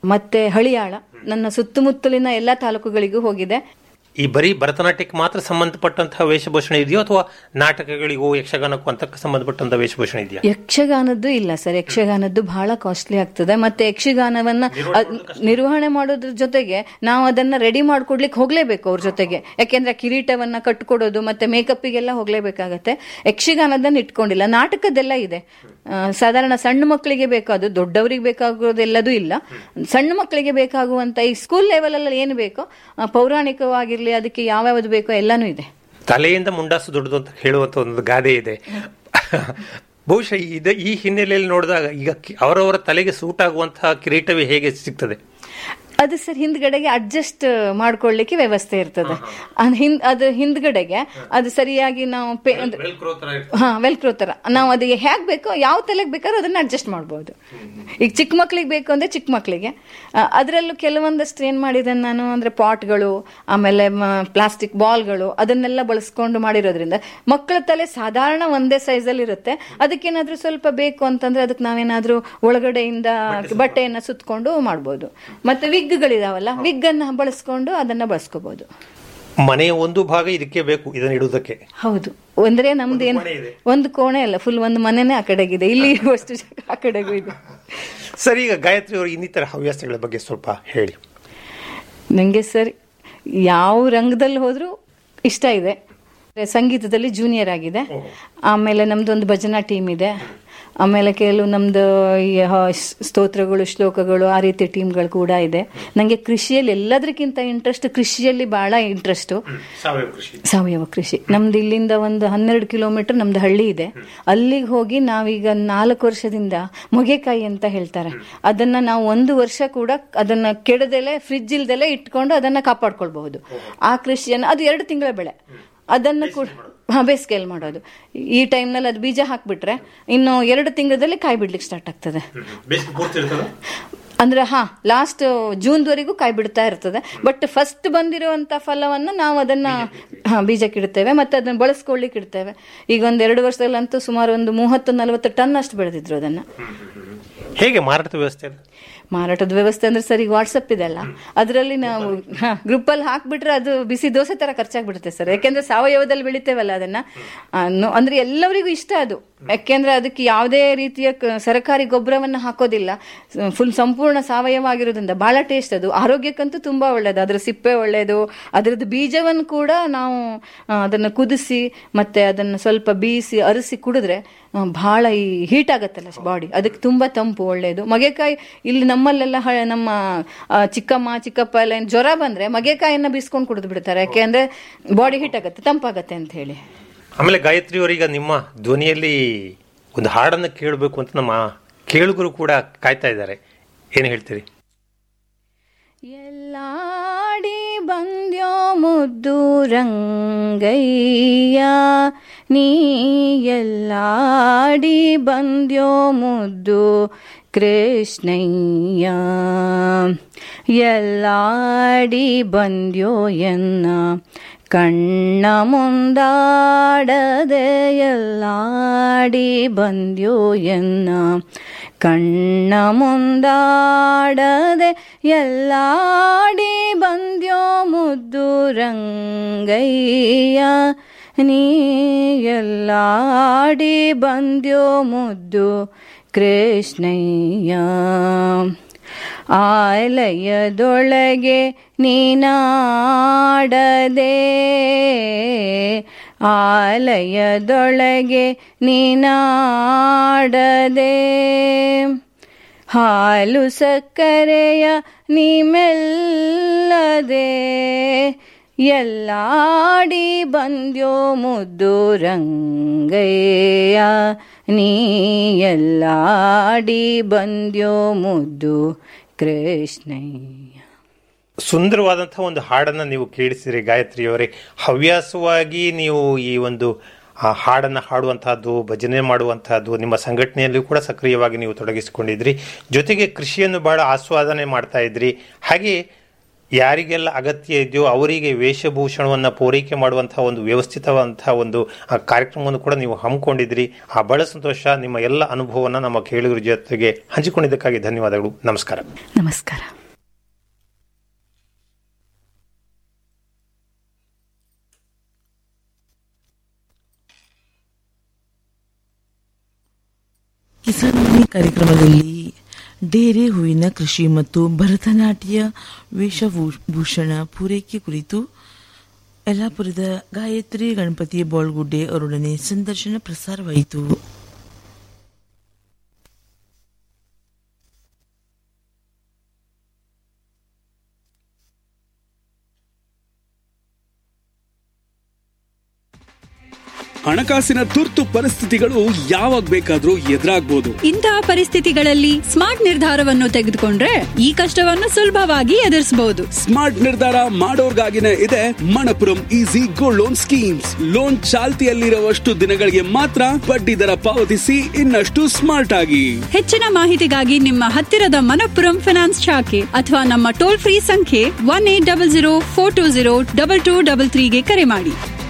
ಮತ್ತೆ ಹಳಿಯಾಳ ನನ್ನ ಸುತ್ತಮುತ್ತಲಿನ ಎಲ್ಲ ತಾಲೂಕುಗಳಿಗೂ ಹೋಗಿದೆ ಈ ಬರೀ ಭರತನಾಟ್ಯಕ್ಕೆ ಮಾತ್ರ ಸಂಬಂಧಪಟ್ಟಂತಹ ವೇಷಭೂಷಣ ಇದೆಯೋ ಅಥವಾ ನಾಟಕಗಳಿಗೂ ಯಕ್ಷಗಾನಕ್ಕೂ ಅಂತ ಸಂಬಂಧಪಟ್ಟಂತಹ ವೇಷಭೂಷಣ ಇದೆಯಾ ಯಕ್ಷಗಾನದ್ದು ಇಲ್ಲ ಸರ್ ಯಕ್ಷಗಾನದ್ದು ಬಹಳ ಕಾಸ್ಟ್ಲಿ ಆಗ್ತದೆ ಮತ್ತೆ ಯಕ್ಷಗಾನವನ್ನ ಅದ್- ನಿರ್ವಹಣೆ ಮಾಡೋದ್ರ ಜೊತೆಗೆ ನಾವು ಅದನ್ನ ರೆಡಿ ಮಾಡ್ಕೊಡ್ಲಿಕ್ಕೆ ಹೋಗ್ಲೇಬೇಕು ಅವ್ರ ಜೊತೆಗೆ ಯಾಕೆಂದ್ರೆ ಆ ಕಿರೀಟವನ್ನ ಕಟ್ಕೊಡೋದು ಮತ್ತೆ ಮೇಕಪ್ಪಿಗೆಲ್ಲ ಹೋಗ್ಲೇಬೇಕಾಗತ್ತೆ ಯಕ್ಷಗಾನದನ್ನ ಇಟ್ಕೊಂಡಿಲ್ಲ ನಾಟಕದೆಲ್ಲ ಇದೆ ಆ, ಸಾಧಾರಣ ಸಣ್ಣ ಮಕ್ಕಳಿಗೆ ಬೇಕಾದ ದೊಡ್ಡವರಿಗೆ ಬೇಕಾಗೋದೆಲ್ಲದೂ ಇಲ್ಲ ಸಣ್ಣ ಮಕ್ಕಳಿಗೆ ಬೇಕಾಗುವಂತ ಈ ಸ್ಕೂಲ್ ಲೆವೆಲ್ ಅಲ್ಲಿ ಏನು ಬೇಕೋ ಆ, ಪೌರಾಣಿಕವಾಗಿರ್ಲಿ ಅದಕ್ಕೆ ಯಾವ್ಯಾವ್ದು ಬೇಕೋ ಎಲ್ಲಾನು ಇದೆ ತಲೆಯಿಂದ ಮುಂಡಾಸು ದೊಡ್ಡದು ಅಂತ ಹೇಳುವಂತ ಒಂದು ಗಾದೆ ಇದೆ ಬಹುಶಃ ಇದು ಈ ಹಿನ್ನೆಲೆಯಲ್ಲಿ ನೋಡಿದಾಗ ಈಗ ಕಿ- ಅವರವರ ತಲೆಗೆ ಸೂಟ್ ಆಗುವಂತಹ ಕಿರೀಟವೇ ಹೇಗೆ ಸಿಗ್ತದೆ ಅದು ಸರ್ ಹಿಂದ್ಗಡೆಗೆ ಅಡ್ಜಸ್ಟ್ ಮಾಡ್ಕೊಳ್ಳಿಕ್ಕೆ ವ್ಯವಸ್ಥೆ ಇರ್ತದೆ ಅದ್ ಹಿಂದ್ ಅದು ಹಿಂದ್ಗಡೆಗೆ ಅದು ಸರಿಯಾಗಿ ನಾವು ಪೇ- ಅಂದ್ರೆ- ಹಾ ವೆಲ್ಕ್ರೋ ತರ ನಾವು ಅದು ಹೇಗ್ ಬೇಕೋ ಯಾವ ತಲೆಗೆ ಬೇಕಾದ್ರೂ ಅದನ್ನ ಅಡ್ಜಸ್ಟ್ ಮಾಡ್ಬೋದು ಈಗ ಚಿಕ್ಕ ಮಕ್ಳಿಗೆ ಬೇಕು ಅಂದ್ರೆ ಚಿಕ್ಕ ಮಕ್ಳಿಗೆ ಆ, ಅದ್ರಲ್ಲೂ ಕೆಲವೊಂದಷ್ಟು ಏನ್ ಮಾಡಿದ್ದೇನೆ ನಾನು ಅಂದ್ರೆ ಪಾಟ್ಗಳು ಆಮೇಲೆ ಪ್ಲಾಸ್ಟಿಕ್ ಬಾಲ್ಗಳು ಅದನ್ನೆಲ್ಲ ಬಳಸ್ಕೊಂಡು ಮಾಡಿರೋದ್ರಿಂದ ಮಕ್ಕಳ ತಲೆ ಸಾಧಾರಣ ಒಂದೇ ಸೈಜ್ ಅಲ್ಲಿ ಇರುತ್ತೆ ಅದಕ್ಕೇನಾದ್ರೂ ಸ್ವಲ್ಪ ಬೇಕು ಅಂತಂದ್ರೆ ಅದಕ್ಕೆ ನಾವೇನಾದ್ರೂ ಒಳಗಡೆಯಿಂದ ಬಟ್ಟೆಯನ್ನ ಸುತ್ಕೊಂಡು ಮಾಡ್ಬೋದು ಮತ್ತೆ ವಿಗ್ಗಳಿದಾವಲ್ಲ ವಿಗ್ ಅನ್ನ ಬಳಸ್ಕೊಂಡು ಅದನ್ನ ಬಳಸ್ಕೋಬಹುದು ಮನೆಯ ಒಂದು ಭಾಗ ಇದಕ್ಕೆ ಬೇಕು ಇದನ್ನು ಇಡುವುದಕ್ಕೆ ಹೌದು ಅಂದ್ರೆ ನಮ್ದು ಏನು ಒಂದು ಕೋಣೆ ಅಲ್ಲ ಫುಲ್ ಒಂದು ಮನೆನೇ ಆ ಕಡೆಗಿದೆ ಇಲ್ಲಿ ಇರುವಷ್ಟು ಜಾಗ ಆ ಕಡೆಗೂ ಇದೆ ಸರಿ ಈಗ ಗಾಯತ್ರಿ ಅವರು ಇನ್ನಿತರ ಹವ್ಯಾಸಗಳ ಬಗ್ಗೆ ಸ್ವಲ್ಪ ಹೇಳಿ ನಂಗೆ ಸರ್ ಯಾವ ರಂಗದಲ್ಲಿ ಹೋದ್ರೂ ಇಷ್ಟ ಇದೆ ಸಂಗೀತದಲ್ಲಿ ಜೂನಿಯರ್ ಆಗಿದೆ ಆಮೇಲೆ ನಮ್ದು ಒಂದು ಭಜನಾ ಟೀಮ್ ಇದೆ ಆಮೇಲೆ ಕೆಲವು ನಮ್ದು ಈ ಹ- ಸ್ತೋತ್ರಗಳು ಶ್ಲೋಕಗಳು ಆ ರೀತಿ ಟೀಮ್ಗಳು ಕೂಡ ಇದೆ ನಂಗೆ ಕೃಷಿಯಲ್ಲಿ ಎಲ್ಲದಕ್ಕಿಂತ ಇಂಟ್ರೆಸ್ಟ್ ಕೃಷಿಯಲ್ಲಿ ಬಹಳ ಇಂಟ್ರೆಸ್ಟು ಸಾವಯವ ಕೃಷಿ ಸಾವಯವ ಕೃಷಿ ನಮ್ದು ಇಲ್ಲಿಂದ ಒಂದು ಹನ್ನೆರಡು ಕಿಲೋಮೀಟರ್ ನಮ್ದು ಹಳ್ಳಿ ಇದೆ ಅಲ್ಲಿಗೆ ಹೋಗಿ ನಾವೀಗ ನಾಲ್ಕು ವರ್ಷದಿಂದ ಮೊಗೆಕಾಯಿ ಅಂತ ಹೇಳ್ತಾರೆ ಅದನ್ನ ನಾವು ಒಂದು ವರ್ಷ ಕೂಡ ಅದನ್ನ ಕೆಡದೆಲೆ ಫ್ರಿಜ್ ಇಲ್ದೆಲೆ ಇಟ್ಕೊಂಡು ಅದನ್ನ ಕಾಪಾಡ್ಕೊಳ್ಬಹುದು ಆ ಕೃಷಿಯನ್ನು ಅದು ಎರಡು ತಿಂಗಳ ಬೆಳೆ ಅದನ್ನ ಕೂಡ ಹಾ ಬೇಸಿಗೆಯಲ್ಲಿ ಮಾಡೋದು ಈ ಟೈಮ್ನಲ್ಲಿ ಅದು ಬೀಜ ಹಾಕ್ಬಿಟ್ರೆ ಇನ್ನು ಎರಡು ತಿಂಗಳಲ್ಲಿ ಕಾಯಿ ಬಿಡ್ಲಿಕ್ಕೆ ಸ್ಟಾರ್ಟ್ ಆಗ್ತದೆ ಅಂದ್ರೆ ಹಾ ಲಾಸ್ಟ್ ಜೂನ್ವರೆಗೂ ಕಾಯಿ ಬಿಡ್ತಾ ಇರ್ತದೆ ಬಟ್ ಫಸ್ಟ್ ಬಂದಿರುವಂತ ಫಲವನ್ನು ನಾವು ಅದನ್ನ ಹಾ ಬೀಜಕ್ಕೆ ಇಡ್ತೇವೆ ಮತ್ತೆ ಅದನ್ನ ಬಳಸ್ಕೊಳ್ಳಿಕ್ಕೆ ಇಡ್ತೇವೆ ಈಗ ಒಂದ್ ಎರಡು ವರ್ಷದಲ್ಲಂತೂ ಸುಮಾರು ಒಂದು ಮೂವತ್ತು ನಲವತ್ತು ಟನ್ ಅಷ್ಟು ಬೆಳೆದಿದ್ರು ಅದನ್ನ ಹೇಗೆ ಮಾರಾಟದ ವ್ಯವಸ್ಥೆ ಅದು? ಮಾರಾಟದ ವ್ಯವಸ್ಥೆ ಅಂದ್ರೆ ಸರ್ ಈಗ ವಾಟ್ಸಪ್ ಇದೆಲ್ಲ ಅದರಲ್ಲಿ ನಾವು ಗ್ರೂಪ್ ಅಲ್ಲಿ ಹಾಕ್ಬಿಟ್ರೆ ಅದು ಬಿಸಿ ದೋಸೆ ತರ ಖರ್ಚಾಗ್ಬಿಡುತ್ತೆ ಸರ್ ಯಾಕೆಂದ್ರೆ ಸಾವಯವದಲ್ಲಿ ಬೆಳಿತೇವಲ್ಲ ಅದನ್ನ ಆ, ನೋ- ಅಂದ್ರೆ ಎಲ್ಲರಿಗೂ ಇಷ್ಟ ಅದು ಯಾಕೆಂದ್ರೆ ಅದಕ್ಕೆ ಯಾವುದೇ ರೀತಿಯ ಕ- ಸರಕಾರಿ ಗೊಬ್ಬರವನ್ನ ಹಾಕೋದಿಲ್ಲ ಫುಲ್ ಸಂಪೂರ್ಣ ಸಾವಯವ ಆಗಿರೋದ್ರಿಂದ ಬಹಳ ಟೇಸ್ಟ್ ಅದು ಆರೋಗ್ಯಕ್ಕಂತೂ ತುಂಬಾ ಒಳ್ಳೇದು ಅದ್ರ ಸಿಪ್ಪೆ ಒಳ್ಳೇದು ಅದರದ್ದು ಬೀಜವನ್ನು ಕೂಡ ನಾವು ಆ, ಅದನ್ನ ಕುದಿಸಿ ಮತ್ತೆ ಅದನ್ನ ಸ್ವಲ್ಪ ಬೀಸಿ ಅರಸಿ ಕುಡಿದ್ರೆ ಆ, ಬಹಳ ಈ ಹೀಟ್ ಆಗತ್ತಲ್ಲ ಬಾಡಿ ಅದಕ್ಕೆ ತುಂಬಾ ತಂಪು ಒಳ್ಳೇದು ಮಗೆಕಾಯಿ ಇಲ್ಲಿ ನಮ್ಮಲ್ಲೆಲ್ಲ ಹ- ನಮ್ಮ ಆ, ಚಿಕ್ಕಮ್ಮ ಚಿಕ್ಕಪ್ಪ ಎಲ್ಲ ಏನ್ ಜ್ವರ ಬಂದ್ರೆ ಮಗೆಕಾಯಿಯನ್ನ ಬೀಸ್ಕೊಂಡು ಕುಡಿದು ಬಿಡ್ತಾರೆ ಯಾಕೆಂದ್ರೆ ಬಾಡಿ ಹೀಟ್ ಆಗತ್ತೆ ತಂಪಾಗತ್ತೆ ಅಂತ ಹೇಳಿ ಆಮೇಲೆ ಗಾಯತ್ರಿ ಅವರೀಗ ನಿಮ್ಮ ಧ್ವನಿಯಲ್ಲಿ ಒಂದು ಹಾಡನ್ನು ಕೇಳಬೇಕು ಅಂತ ನಮ್ಮ ಕೇಳುಗರು ಕೂಡ ಕಾಯ್ತಾ ಇದ್ದಾರೆ ಏನು ಹೇಳ್ತೀರಿ ಎಲ್ಲಾಡಿ ಬಂದ್ಯೋ ಮುದ್ದು ರಂಗಯ್ಯ ನೀ ಎಲ್ಲಾಡಿ ಬಂದ್ಯೋ ಮುದ್ದು ಕೃಷ್ಣಯ್ಯ ಎಲ್ಲಾಡಿ ಬಂದ್ಯೋ ಎನ್ನ ಕಣ್ಣ ಮುಂದಾಡದೆ ಎಲ್ಲಾಡಿ ಬಂದ್ಯೋ ಎನ್ನ ಕಣ್ಣ ಮುಂದಾಡದೆ ಎಲ್ಲಾಡಿ ಬಂದ್ಯೋ ಮುದ್ದು ರಂಗಯ್ಯ ನೀ ಎಲ್ಲಾಡಿ ಬಂದ್ಯೋ ಮುದ್ದು ಕೃಷ್ಣಯ್ಯ ಆಲಯದೊಳಗೆ ನೀನಾಡದೆ ಆಲಯದೊಳಗೆ ನೀನಾಡದೆ ಹಾಲು ಸಕ್ಕರೆಯ ನೀಮೆಲ್ಲದೆ ಎಲ್ಲಾಡಿ ಬಂದ್ಯೋ ಮುದ್ದು ರಂಗಯ್ಯ ನೀ ಎಲ್ಲಾಡಿ ಬಂದ್ಯೋ ಮುದ್ದು ಕೃಷ್ಣಯ್ಯ ಸುಂದರವಾದಂತಹ ಒಂದು ಹಾಡನ್ನು ನೀವು ಕೇಳಿಸಿರಿ ಗಾಯತ್ರಿಯವರೇ ಹವ್ಯಾಸವಾಗಿ ನೀವು ಈ ಒಂದು ಆ ಹಾಡನ್ನು ಹಾಡುವಂತಹದ್ದು ಭಜನೆ ಮಾಡುವಂತಹದ್ದು ನಿಮ್ಮ ಸಂಘಟನೆಯಲ್ಲೂ ಕೂಡ ಸಕ್ರಿಯವಾಗಿ ನೀವು ತೊಡಗಿಸಿಕೊಂಡಿದ್ರಿ ಜೊತೆಗೆ ಕೃಷಿಯನ್ನು ಬಹಳ ಆಸ್ವಾದನೆ ಮಾಡ್ತಾ ಇದ್ರಿ ಹಾಗೆ ಯಾರಿಗೆಲ್ಲ ಅಗತ್ಯ ಇದೆಯೋ ಅವರಿಗೆ ವೇಷಭೂಷಣವನ್ನು ಪೂರೈಕೆ ಮಾಡುವಂತಹ ಒಂದು ವ್ಯವಸ್ಥಿತವಂತಹ ಒಂದು ಆ ಕಾರ್ಯಕ್ರಮವನ್ನು ಕೂಡ ನೀವು ಹಮ್ಮಿಕೊಂಡಿದ್ರಿ ಆ ಬಹಳ ಸಂತೋಷ ನಿಮ್ಮ ಎಲ್ಲ ಅನುಭವವನ್ನು ನಮ್ಮ ಕೇಳುಗರ ಜೊತೆಗೆ ಹಂಚಿಕೊಂಡಿದ್ದಕ್ಕಾಗಿ ಧನ್ಯವಾದಗಳು ನಮಸ್ಕಾರ ನಮಸ್ಕಾರ ಕಿಸಾನ್ ವಾಣಿ ಕಾರ್ಯಕ್ರಮದಲ್ಲಿ ಡೇರೆ ಹೂವಿನ ಕೃಷಿ ಮತ್ತು ಭರತನಾಟ್ಯ ವೇಷಭೂಷಣ ಪೂರೈಕೆ ಕುರಿತು ಯಲ್ಲಾಪುರದ ಗಾಯತ್ರಿ ಗಣಪತಿ ಬೋಳ್ಗುಡ್ಡೆ ಅವರೊಡನೆ ಸಂದರ್ಶನ ಪ್ರಸಾರವಾಯಿತು ಹಣಕಾಸಿನ ತುರ್ತು ಪರಿಸ್ಥಿತಿಗಳು ಯಾವಾಗ ಬೇಕಾದ್ರೂ ಎದುರಾಗ್ಬೋದು ಇಂತಹ ಪರಿಸ್ಥಿತಿಗಳಲ್ಲಿ ಸ್ಮಾರ್ಟ್ ನಿರ್ಧಾರವನ್ನು ತೆಗೆದುಕೊಂಡ್ರೆ ಈ ಕಷ್ಟವನ್ನು ಸುಲಭವಾಗಿ ಎದುರಿಸಬಹುದು ಸ್ಮಾರ್ಟ್ ನಿರ್ಧಾರ ಮಾಡೋರ್ಗಾಗಿನೇ ಇದೆ Manappuram easy gold loan schemes loan ಚಾಲ್ತಿಯಲ್ಲಿರುವಷ್ಟು ದಿನಗಳಿಗೆ ಮಾತ್ರ ಬಡ್ಡಿ ದರ ಪಾವತಿಸಿ ಇನ್ನಷ್ಟು ಸ್ಮಾರ್ಟ್ ಆಗಿ ಹೆಚ್ಚಿನ ಮಾಹಿತಿಗಾಗಿ ನಿಮ್ಮ ಹತ್ತಿರದ ಮನಪ್ಪುರಂ ಫಿನಾನ್ಸ್ ಶಾಖೆ ಅಥವಾ ನಮ್ಮ ಟೋಲ್ ಫ್ರೀ ಸಂಖ್ಯೆ one eight double zero four two zero double two double ತ್ರೀಗೆ ಕರೆ ಮಾಡಿ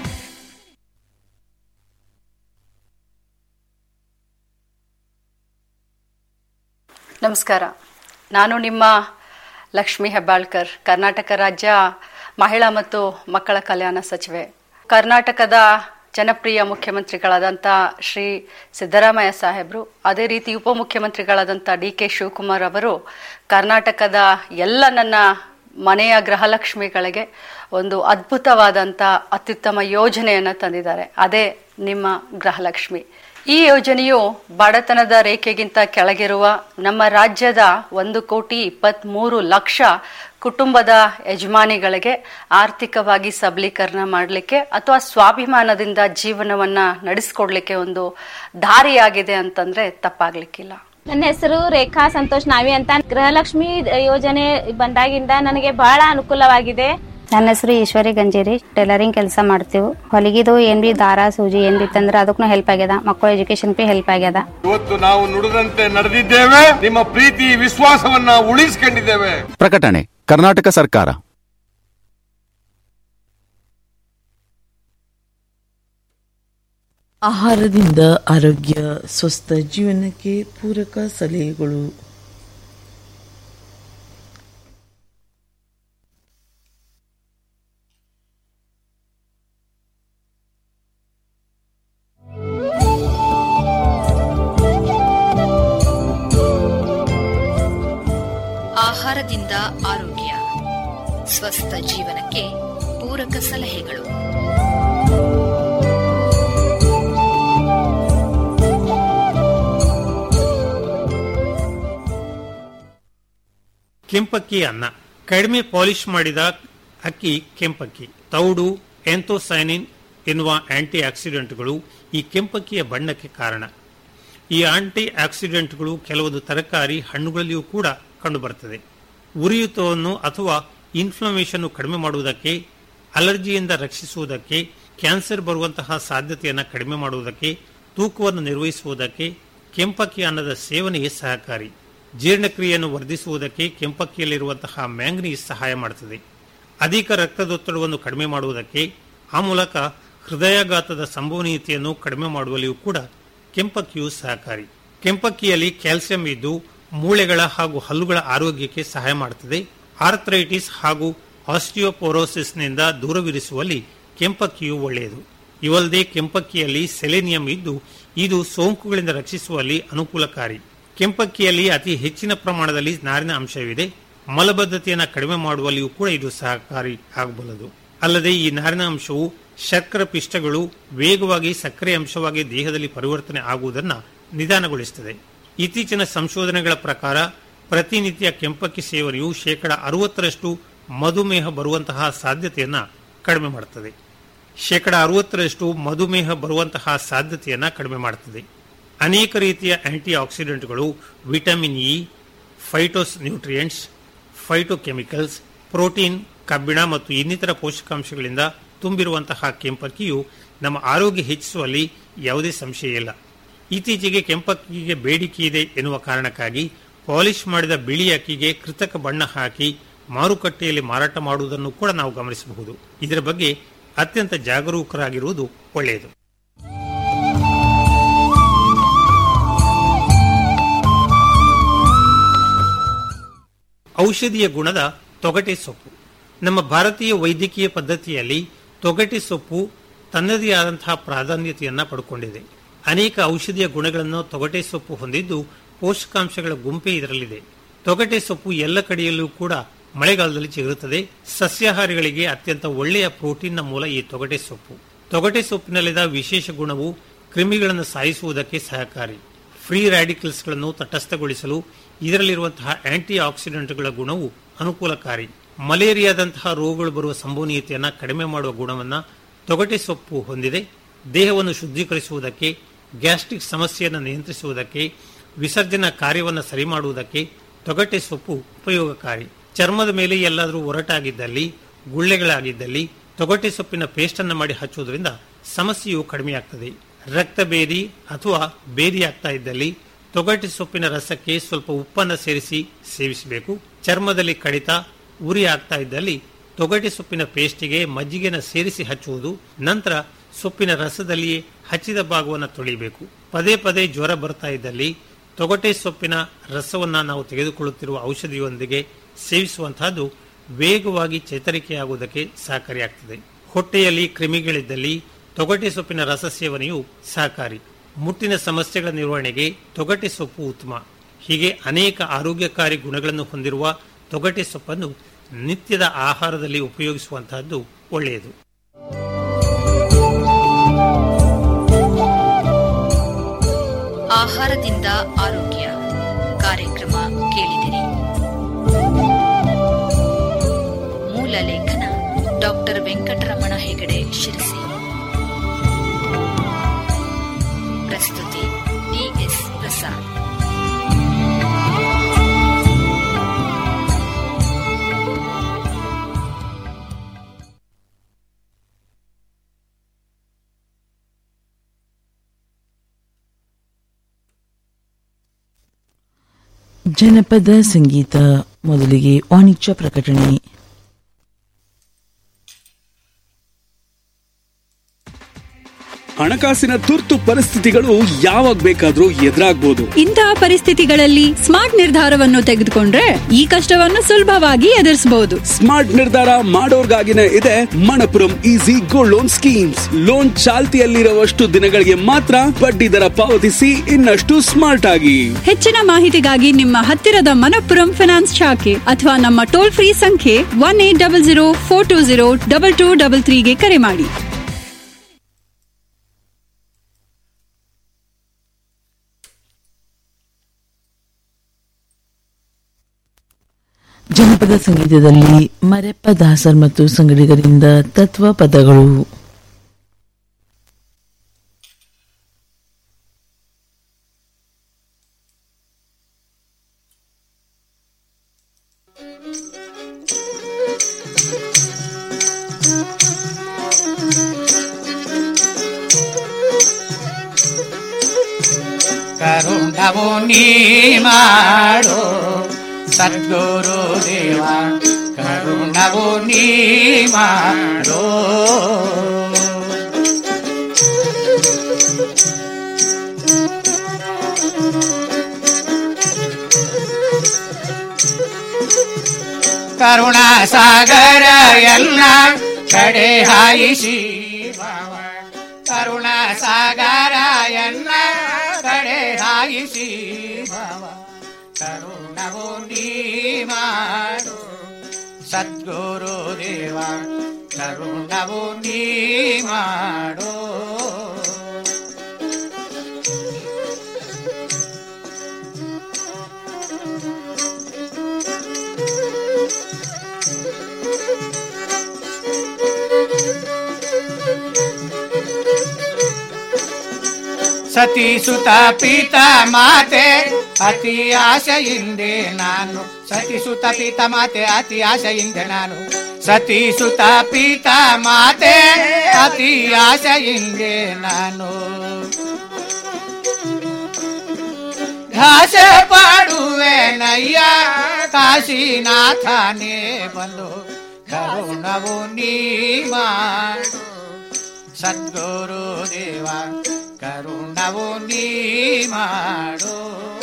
ನಮಸ್ಕಾರ ನಾನು ನಿಮ್ಮ ಲಕ್ಷ್ಮಿ ಹೆಬ್ಬಾಳ್ಕರ್ ಕರ್ನಾಟಕ ರಾಜ್ಯ ಮಹಿಳಾ ಮತ್ತು ಮಕ್ಕಳ ಕಲ್ಯಾಣ ಸಚಿವೆ ಕರ್ನಾಟಕದ ಜನಪ್ರಿಯ ಮುಖ್ಯಮಂತ್ರಿಗಳಾದಂಥ ಶ್ರೀ ಸಿದ್ದರಾಮಯ್ಯ ಸಾಹೇಬರು ಅದೇ ರೀತಿ ಉಪಮುಖ್ಯಮಂತ್ರಿಗಳಾದಂಥ ಡಿ ಕೆ ಶಿವಕುಮಾರ್ ಅವರು ಕರ್ನಾಟಕದ ಎಲ್ಲ ನನ್ನ ಮನೆಯ ಗೃಹಲಕ್ಷ್ಮಿಗಳಿಗೆ ಒಂದು ಅದ್ಭುತವಾದಂಥ ಅತ್ಯುತ್ತಮ ಯೋಜನೆಯನ್ನು ತಂದಿದ್ದಾರೆ ಅದೇ ನಿಮ್ಮ ಗೃಹಲಕ್ಷ್ಮಿ ಈ ಯೋಜನೆಯು ಬಡತನದ ರೇಖೆಗಿಂತ ಕೆಳಗಿರುವ ನಮ್ಮ ರಾಜ್ಯದ ಒಂದು ಕೋಟಿ ಇಪ್ಪತ್ತ್ಮೂರು ಲಕ್ಷ ಕುಟುಂಬದ ಯಜಮಾನಿಗಳಿಗೆ ಆರ್ಥಿಕವಾಗಿ ಸಬಲೀಕರಣ ಮಾಡಲಿಕ್ಕೆ ಅಥವಾ ಸ್ವಾಭಿಮಾನದಿಂದ ಜೀವನವನ್ನ ನಡೆಸ್ಕೊಡ್ಲಿಕ್ಕೆ ಒಂದು ದಾರಿಯಾಗಿದೆ ಅಂತಂದ್ರೆ ತಪ್ಪಾಗ್ಲಿಕ್ಕಿಲ್ಲ ನನ್ನ ಹೆಸರು ರೇಖಾ ಸಂತೋಷ್ ನಾವಿ ಅಂತ ಗೃಹಲಕ್ಷ್ಮಿ ಯೋಜನೆ ಬಂದಾಗಿಂದ ನನಗೆ ಬಹಳ ಅನುಕೂಲವಾಗಿದೆ ನನ್ನ ಹೆಸರು ಈಶ್ವರಿ ಗಂಜೇರಿ ಟೈಲರಿಂಗ್ ಕೆಲಸ ಮಾಡ್ತೀವಿ ಹೊಲಿಗಿದು ಏನ್ ಬಿ ದಾರ ಸೂಜಿ ಏನ್ ಬಿ ತಂದ್ರೆ ಅದಕ್ಕೂ ಹೆಲ್ಪ್ ಆಗ್ಯದ ಮಕ್ಕಳ ಎಜುಕೇಶನ್ ಬಿ ಹೆಲ್ಪ್ ಆಗ್ಯದ ಇವತ್ತು ನಾವು ನುಡಿದಂತೆ ನಡೆದಿದ್ದೇವೆ ನಿಮ್ಮ ಪ್ರೀತಿ ವಿಶ್ವಾಸವನ್ನ ಉಳಿಸಿಕೊಂಡಿದ್ದೇವೆ ಪ್ರಕಟಣೆ ಕರ್ನಾಟಕ ಸರ್ಕಾರ ಆಹಾರದಿಂದ ಆರೋಗ್ಯ ಸ್ವಸ್ಥ ಜೀವನಕ್ಕೆ ಪೂರಕ ಸಲಹೆಗಳು ಆಹಾರದಿಂದ ಆರೋಗ್ಯ ಸ್ವಸ್ಥ ಜೀವನಕ್ಕೆ ಪೂರಕ ಸಲಹೆಗಳು ಕೆಂಪಕ್ಕಿ ಅನ್ನ ಕಡಿಮೆ ಪಾಲಿಶ್ ಮಾಡಿದ ಅಕ್ಕಿ ಕೆಂಪಕ್ಕಿ ತೌಡು ಎಂಥೋಸೈನಿನ್ ಎನ್ನುವ ಆಂಟಿ ಆಕ್ಸಿಡೆಂಟ್ಗಳು ಈ ಕೆಂಪಕ್ಕಿಯ ಬಣ್ಣಕ್ಕೆ ಕಾರಣ ಈ ಆಂಟಿ ಆಕ್ಸಿಡೆಂಟ್ಗಳು ಕೆಲವೊಂದು ತರಕಾರಿ ಹಣ್ಣುಗಳಲ್ಲಿಯೂ ಕೂಡ ಕಂಡುಬರುತ್ತದೆ ಉರಿಯೂತವನ್ನು ಅಥವಾ ಇನ್ಫ್ಲಮೇಷನ್ ಕಡಿಮೆ ಮಾಡುವುದಕ್ಕೆ ಅಲರ್ಜಿಯಿಂದ ರಕ್ಷಿಸುವುದಕ್ಕೆ ಕ್ಯಾನ್ಸರ್ ಬರುವಂತಹ ಸಾಧ್ಯತೆಯನ್ನು ಕಡಿಮೆ ಮಾಡುವುದಕ್ಕೆ ತೂಕವನ್ನು ನಿರ್ವಹಿಸುವುದಕ್ಕೆ ಕೆಂಪಕ್ಕಿ ಅನ್ನದ ಸೇವನೆಯೇ ಸಹಕಾರಿ ಜೀರ್ಣಕ್ರಿಯೆಯನ್ನು ವರ್ಧಿಸುವುದಕ್ಕೆ ಕೆಂಪಕ್ಕಿಯಲ್ಲಿರುವಂತಹ ಮ್ಯಾಂಗನೀಸ್ ಸಹಾಯ ಮಾಡುತ್ತದೆ ಅಧಿಕ ರಕ್ತದೊತ್ತಡವನ್ನು ಕಡಿಮೆ ಮಾಡುವುದಕ್ಕೆ ಆ ಮೂಲಕ ಹೃದಯಾಘಾತದ ಸಂಭವನೀಯತೆಯನ್ನು ಕಡಿಮೆ ಮಾಡುವಲ್ಲಿಯೂ ಕೂಡ ಕೆಂಪಕ್ಕಿಯು ಸಹಕಾರಿ ಕೆಂಪಕ್ಕಿಯಲ್ಲಿ ಕ್ಯಾಲ್ಸಿಯಂ ಇದ್ದು ಮೂಳೆಗಳ ಹಾಗೂ ಹಲ್ಲುಗಳ ಆರೋಗ್ಯಕ್ಕೆ ಸಹಾಯ ಮಾಡುತ್ತದೆ ಆರ್ಥರೈಟಿಸ್ ಹಾಗೂ ಆಸ್ಟಿಯೋಪೋರೋಸಿಸ್ನಿಂದ ದೂರವಿರಿಸುವಲ್ಲಿ ಕೆಂಪಕ್ಕಿಯು ಒಳ್ಳೆಯದು ಇವಲ್ಲದೆ ಕೆಂಪಕ್ಕಿಯಲ್ಲಿ ಸೆಲೆನಿಯಂ ಇದ್ದು ಇದು ಸೋಂಕುಗಳಿಂದ ರಕ್ಷಿಸುವಲ್ಲಿ ಅನುಕೂಲಕಾರಿ ಕೆಂಪಕ್ಕಿಯಲ್ಲಿ ಅತಿ ಹೆಚ್ಚಿನ ಪ್ರಮಾಣದಲ್ಲಿ ನಾರಿನ ಅಂಶವಿದೆ ಮಲಬದ್ಧತೆಯನ್ನು ಕಡಿಮೆ ಮಾಡುವಲ್ಲಿಯೂ ಕೂಡ ಇದು ಸಹಕಾರಿ ಆಗಬಲ್ಲದು ಅಲ್ಲದೆ ಈ ನಾರಿನ ಅಂಶವು ಶರ್ಕರ ಪಿಷ್ಟಗಳು ವೇಗವಾಗಿ ಸಕ್ಕರೆ ಅಂಶವಾಗಿ ದೇಹದಲ್ಲಿ ಪರಿವರ್ತನೆ ಆಗುವುದನ್ನು ನಿಧಾನಗೊಳಿಸುತ್ತದೆ ಇತ್ತೀಚಿನ ಸಂಶೋಧನೆಗಳ ಪ್ರಕಾರ ಪ್ರತಿನಿತ್ಯ ಕೆಂಪಕ್ಕಿ ಸೇವನೆಯು ಶೇಕಡ ಅರವತ್ತರಷ್ಟು ಮಧುಮೇಹ ಬರುವಂತಹ ಸಾಧ್ಯತೆಯನ್ನ ಕಡಿಮೆ ಮಾಡುತ್ತದೆ ಶೇಕಡ ಅರವತ್ತರಷ್ಟು ಮಧುಮೇಹ ಬರುವಂತಹ ಸಾಧ್ಯತೆಯನ್ನ ಕಡಿಮೆ ಮಾಡುತ್ತದೆ ಅನೇಕ ರೀತಿಯ ಆಂಟಿ ಆಕ್ಸಿಡೆಂಟ್ಗಳು vitamin E phytonutrients phytochemicals protein ಕಬ್ಬಿಣ ಮತ್ತು ಇನ್ನಿತರ ಪೋಷಕಾಂಶಗಳಿಂದ ತುಂಬಿರುವಂತಹ ಕೆಂಪಕ್ಕಿಯು ನಮ್ಮ ಆರೋಗ್ಯ ಹೆಚ್ಚಿಸುವಲ್ಲಿ ಯಾವುದೇ ಸಂಶಯ ಇಲ್ಲ ಇತ್ತೀಚೆಗೆ ಕೆಂಪಕ್ಕಿಗೆ ಬೇಡಿಕೆ ಇದೆ ಎನ್ನುವ ಕಾರಣಕ್ಕಾಗಿ ಪಾಲಿಶ್ ಮಾಡಿದ ಬಿಳಿ ಅಕ್ಕಿಗೆ ಕೃತಕ ಬಣ್ಣ ಹಾಕಿ ಮಾರುಕಟ್ಟೆಯಲ್ಲಿ ಮಾರಾಟ ಮಾಡುವುದನ್ನು ಕೂಡ ನಾವು ಗಮನಿಸಬಹುದು ಇದರ ಬಗ್ಗೆ ಅತ್ಯಂತ ಜಾಗರೂಕರಾಗಿರುವುದು ಒಳ್ಳೆಯದು ಔಷಧೀಯ ಗುಣದ ತೊಗಟೆ ಸೊಪ್ಪು ನಮ್ಮ ಭಾರತೀಯ ವೈದ್ಯಕೀಯ ಪದ್ಧತಿಯಲ್ಲಿ ತೊಗಟೆ ಸೊಪ್ಪು ತನ್ನದೇ ಆದಂತಹ ಪ್ರಾಧಾನ್ಯತೆಯನ್ನ ಪಡ್ಕೊಂಡಿದೆ ಅನೇಕ ಔಷಧೀಯ ಗುಣಗಳನ್ನು ತೊಗಟೆ ಸೊಪ್ಪು ಹೊಂದಿದ್ದು ಪೋಷಕಾಂಶಗಳ ಗುಂಪೇ ಇದರಲ್ಲಿದೆ ತೊಗಟೆ ಸೊಪ್ಪು ಎಲ್ಲ ಕಡೆಯಲ್ಲೂ ಕೂಡ ಮಳೆಗಾಲದಲ್ಲಿ ಸಿಗುತ್ತದೆ ಸಸ್ಯಾಹಾರಿಗಳಿಗೆ ಅತ್ಯಂತ ಒಳ್ಳೆಯ ಪ್ರೋಟೀನ್ನ ಮೂಲ ಈ ತೊಗಟೆ ಸೊಪ್ಪು ತೊಗಟೆ ಸೊಪ್ಪಿನಲ್ಲಿದ್ದ ವಿಶೇಷ ಗುಣವು ಕ್ರಿಮಿಗಳನ್ನು ಸಾಯಿಸುವುದಕ್ಕೆ ಸಹಕಾರಿ ಫ್ರೀ ರ್ಯಾಡಿಕಲ್ಸ್ಗಳನ್ನು ತಟಸ್ಥಗೊಳಿಸಲು ಇದರಲ್ಲಿರುವಂತಹ ಆಂಟಿ ಆಕ್ಸಿಡೆಂಟ್ಗಳ ಗುಣವು ಅನುಕೂಲಕಾರಿ ಮಲೇರಿಯಾದಂತಹ ರೋಗಗಳು ಬರುವ ಸಂಭವನೀಯತೆಯನ್ನು ಕಡಿಮೆ ಮಾಡುವ ಗುಣವನ್ನು ತೊಗಟೆ ಸೊಪ್ಪು ಹೊಂದಿದೆ ದೇಹವನ್ನು ಶುದ್ಧೀಕರಿಸುವುದಕ್ಕೆ ಗ್ಯಾಸ್ಟ್ರಿಕ್ ಸಮಸ್ಯೆಯನ್ನು ನಿಯಂತ್ರಿಸುವುದಕ್ಕೆ ವಿಸರ್ಜನಾ ಕಾರ್ಯವನ್ನು ಸರಿ ಮಾಡುವುದಕ್ಕೆ ತೊಗಟೆ ಸೊಪ್ಪು ಉಪಯೋಗಕಾರಿ ಚರ್ಮದ ಮೇಲೆ ಎಲ್ಲಾದರೂ ಒರಟಾಗಿದ್ದಲ್ಲಿ ಗುಳ್ಳೆಗಳಾಗಿದ್ದಲ್ಲಿ ತೊಗಟೆ ಸೊಪ್ಪಿನ ಪೇಸ್ಟ್ ಅನ್ನು ಮಾಡಿ ಹಚ್ಚುವುದರಿಂದ ಸಮಸ್ಯೆಯು ಕಡಿಮೆಯಾಗ್ತದೆ ರಕ್ತ ಬೇದಿ ಅಥವಾ ಬೇದಿ ಆಗ್ತಾ ಇದ್ದಲ್ಲಿ ತೊಗಟೆ ಸೊಪ್ಪಿನ ರಸಕ್ಕೆ ಸ್ವಲ್ಪ ಉಪ್ಪನ್ನು ಸೇರಿಸಿ ಸೇವಿಸಬೇಕು ಚರ್ಮದಲ್ಲಿ ಕಡಿತ ಉರಿ ಆಗ್ತಾ ಇದ್ದಲ್ಲಿ ತೊಗಟೆ ಸೊಪ್ಪಿನ ಪೇಸ್ಟಿಗೆ ಮಜ್ಜಿಗೆನ ಸೇರಿಸಿ ಹಚ್ಚುವುದು ನಂತರ ಸೊಪ್ಪಿನ ರಸದಲ್ಲಿಯೇ ಹಚ್ಚಿದ ಭಾಗವನ್ನು ತೊಳಿಬೇಕು ಪದೇ ಪದೇ ಜ್ವರ ಬರ್ತಾ ಇದ್ದಲ್ಲಿ ತೊಗಟೆ ಸೊಪ್ಪಿನ ರಸವನ್ನ ನಾವು ತೆಗೆದುಕೊಳ್ಳುತ್ತಿರುವ ಔಷಧಿಯೊಂದಿಗೆ ಸೇವಿಸುವಂತಹದ್ದು ವೇಗವಾಗಿ ಚೇತರಿಕೆಯಾಗುವುದಕ್ಕೆ ಸಹಕಾರಿಯಾಗ್ತದೆ ಹೊಟ್ಟೆಯಲ್ಲಿ ಕ್ರಿಮಿಗಳಿದ್ದಲ್ಲಿ ತೊಗಟೆ ಸೊಪ್ಪಿನ ರಸ ಸೇವನೆಯು ಸಹಕಾರಿ ಮುಟ್ಟಿನ ಸಮಸ್ಯೆಗಳ ನಿರ್ವಹಣೆಗೆ ತೊಗಟೆ ಸೊಪ್ಪು ಉತ್ತಮ ಹೀಗೆ ಅನೇಕ ಆರೋಗ್ಯಕಾರಿ ಗುಣಗಳನ್ನು ಹೊಂದಿರುವ ತೊಗಟೆ ಸೊಪ್ಪನ್ನು ನಿತ್ಯದ ಆಹಾರದಲ್ಲಿ ಉಪಯೋಗಿಸುವಂತಹದ್ದು ಒಳ್ಳೆಯದು ಆಹಾರದಿಂದ ಆರೋಗ್ಯ ಕಾರ್ಯಕ್ರಮ ಕೇಳಿದಿರಿ ಮೂಲ ಲೇಖನ ಡಾಕ್ಟರ್ ವೆಂಕಟರಮಣ ಹೆಗಡೆ ಶಿರಸಿ ಪ್ರಸ್ತುತಿ ಡಿಎಸ್ ಪ್ರಸಾದ್ ಜನಪದ ಸಂಗೀತ ಮೊದಲಿಗೆ ವಾಣಿಜ್ಯ ಪ್ರಕಟಣೆ ಹಣಕಾಸಿನ ತುರ್ತು ಪರಿಸ್ಥಿತಿಗಳು ಯಾವಾಗ ಬೇಕಾದ್ರೂ ಎದುರಾಗ್ಬೋದು ಇಂತಹ ಪರಿಸ್ಥಿತಿಗಳಲ್ಲಿ ಸ್ಮಾರ್ಟ್ ನಿರ್ಧಾರವನ್ನು ತೆಗೆದುಕೊಂಡ್ರೆ ಈ ಕಷ್ಟವನ್ನು ಸುಲಭವಾಗಿ ಎದುರಿಸಬಹುದು ಸ್ಮಾರ್ಟ್ ನಿರ್ಧಾರ ಮಾಡೋರ್ಗಾಗಿನೇ ಇದೆ Manappuram easy gold loan schemes loan ಚಾಲ್ತಿಯಲ್ಲಿರುವಷ್ಟು ದಿನಗಳಿಗೆ ಮಾತ್ರ ಬಡ್ಡಿ ದರ ಪಾವತಿಸಿ ಇನ್ನಷ್ಟು ಸ್ಮಾರ್ಟ್ ಆಗಿ ಹೆಚ್ಚಿನ ಮಾಹಿತಿಗಾಗಿ ನಿಮ್ಮ ಹತ್ತಿರದ ಮನಪ್ಪುರಂ ಫೈನಾನ್ಸ್ ಶಾಖೆ ಅಥವಾ ನಮ್ಮ ಟೋಲ್ ಫ್ರೀ ಸಂಖ್ಯೆ one eight double zero four two zero double two double ತ್ರೀಗೆ ಕರೆ ಮಾಡಿ ಜನಪದ ಸಂಗೀತದಲ್ಲಿ ಮರೆಪ್ಪ ದಾಸರ್ ಮತ್ತು ಸಂಗಡಿಗರಿಂದ ತತ್ವ ಪದಗಳು ಕರುಣವು ನೀ ಮಾಡೋ ಸದ್ಗುರು ದೇವ ಕರುಣವು ನೀ ಮಾಡೋ ಕರುಣಾ ಸಾಗರ ಎಲ್ಲ ಕಡೆ ಹಾಯಿಸಿ ಕರುಣಾ ಸಾಗರ ಎಲ್ಲ ಕಡೆ ಹಾಯಿಸಿ ಭವ ಕರುಣವು ನೀ ಮಾಡು ಸದ್ಗುರು ದೇವ ಕರುಣವು ನೀ ಮಾಡೋ ಸತಿ ಸುತ ಪಿತ ಮಾತೆ ಅತಿ ಆಶೆಯಿಂದೆ ನಾನು ಸತಿ ಸುತ ಪಿತ ಮಾತೆ ಅತಿ ಆಶೆಯಿಂದೆ ನಾನು ಸತಿ ಸುತ ಪಿತ ಮಾತೆ ಅತಿ ಆಶೆಯಿಂದೆ ನಾನು ಘಾಸೆ ಪಾಡುವೆ ನಯ್ಯ ಕಾಶಿನಾಥನೇ ಬಂದು ಕರುಣವು ನೀ ಮಾಡು ಸದ್ಗುರು ದೇವ ಕರುಣವು ನೀ ಮಾಡು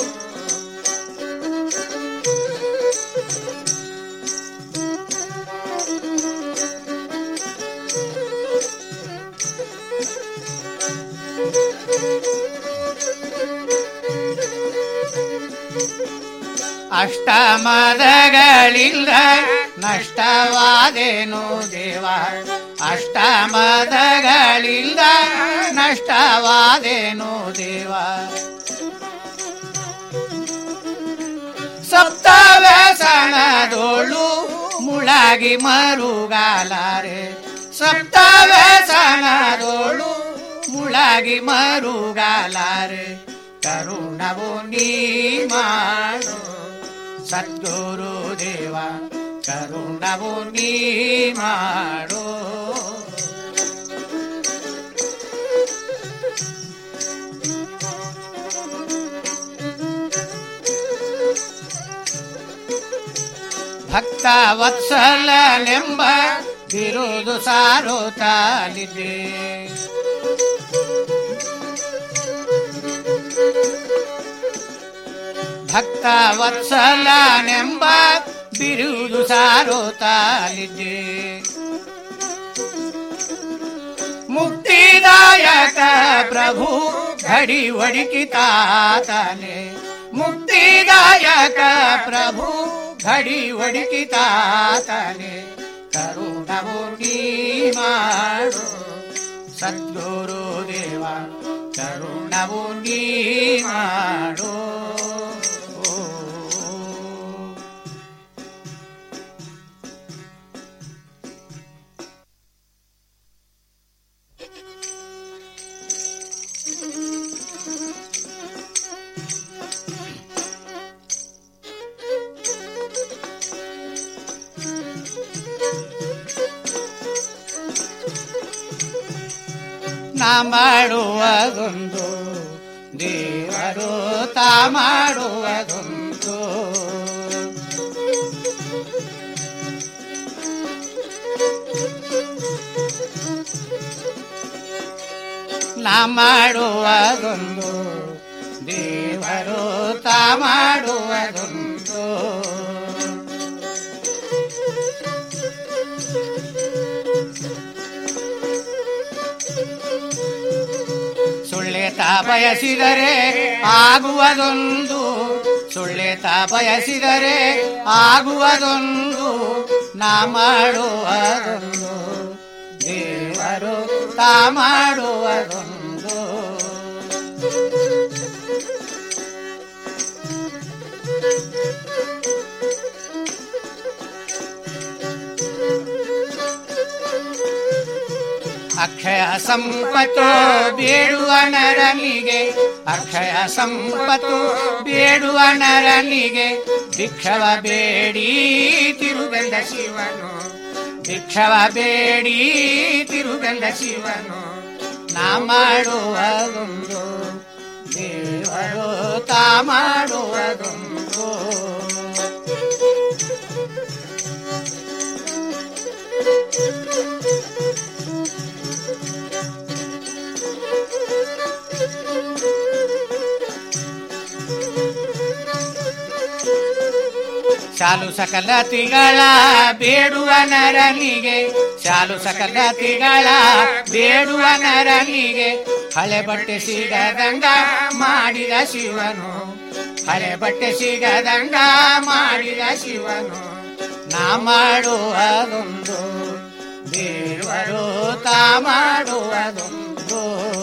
ಅಷ್ಟಮದಗಳಿಂದ ನಷ್ಟವಾದೇನು ದೇವ ಅಷ್ಟಮದಗಳಿಂದ ನಷ್ಟವಾದೇನು ದೇವ ಸಪ್ತವ್ಯಸನದೋಳು ಮುಳಗಿ ಮರುಗಾಲಾರೆ ಸಪ್ತವ್ಯಸನದೋಳು ಮುಳಗಿ ಮರುಗಾಲಾರೆ ಕರುಣವು ನೀ ಮಾಡು ಸದ್ಗುರು ದೇವ ಕರುಣವು ನೀ ಮಾಡು ಭಕ್ತ ವತ್ಸಲನೆಂಬ ಬಿರುದು ಸಾರುತ್ತಾಲಿದೆ ಭಕ್ತ ವತ್ಸಲನೆಂಬ ಬಿರುದು ಸಾರುತ್ತಾಲಿದೆ ಮುಕ್ತಿದಾಯಕ ಪ್ರಭು ಘಡಿ ಒಡಿಕಿತಾತನೆ ಮುಕ್ತಿದಾಯಕ ಪ್ರಭು ಘಡಿ ಒಡಿಕಿತಾತನೆ ಕರುಣವು ನೀ ಮಾಡು ಸದ್ಗುರು ದೇವ ಕರುಣವು ನೀ ಮಾಡು ನಾ ಮಾಡುವುದೊಂದು ದೇವರು ತಾ ಮಾಡುವುದೊಂದು ನಾ ಮಾಡುವುದೊಂದು ದೇವರು ತಾ ಮಾಡುವುದೊಂದು ಸುಳ್ಳೆತ ಬಯಸಿದರೆ ಆಗುವುದೊಂದು ಸುಳ್ಳೆತ ಬಯಸಿದರೆ ಆಗುವುದೊಂದು ನಾ ಮಾಡುವುದೊಂದು ದೇವರು ತಾ ಮಾಡುವುದೊಂದು ಅಕ್ಷಯ ಸಂಪತ್ತು ಬೇಡುವ ನರನಿಗೆ ಅಕ್ಷಯ ಸಂಪತ್ತು ಬೇಡುವ ನರನಿಗೆ ಭಿಕ್ಷವ ಬೇಡಿ ತಿರುಗಂದ ಶಿವನು ಭಿಕ್ಷವ ಬೇಡಿ ತಿರುಗಂದ ಶಿವನು ನಾ ಮಾಡುವುದೊಂದು ದೇವರು ತಾ ಮಾಡುವುದೊಂದು ಶಾಲು ಸಕಲತಿಗಳ ಬೇಡುವ ನರನಿಗೆ ಶಾಲು ಸಕಲತಿಗಳ ಬೇಡುವ ನರನಿಗೆ ಹಳೆ ಬಟ್ಟೆ ಸಿಗದಂಗ ಮಾಡಿದ ಶಿವನು ಹಳೆ ಬಟ್ಟೆ ಸಿಗದಂಗ ಮಾಡಿದ ಶಿವನು ನಾ ಮಾಡುವುದೊಂದು ದೇವರು ತಾ ಮಾಡುವುದೊಂದು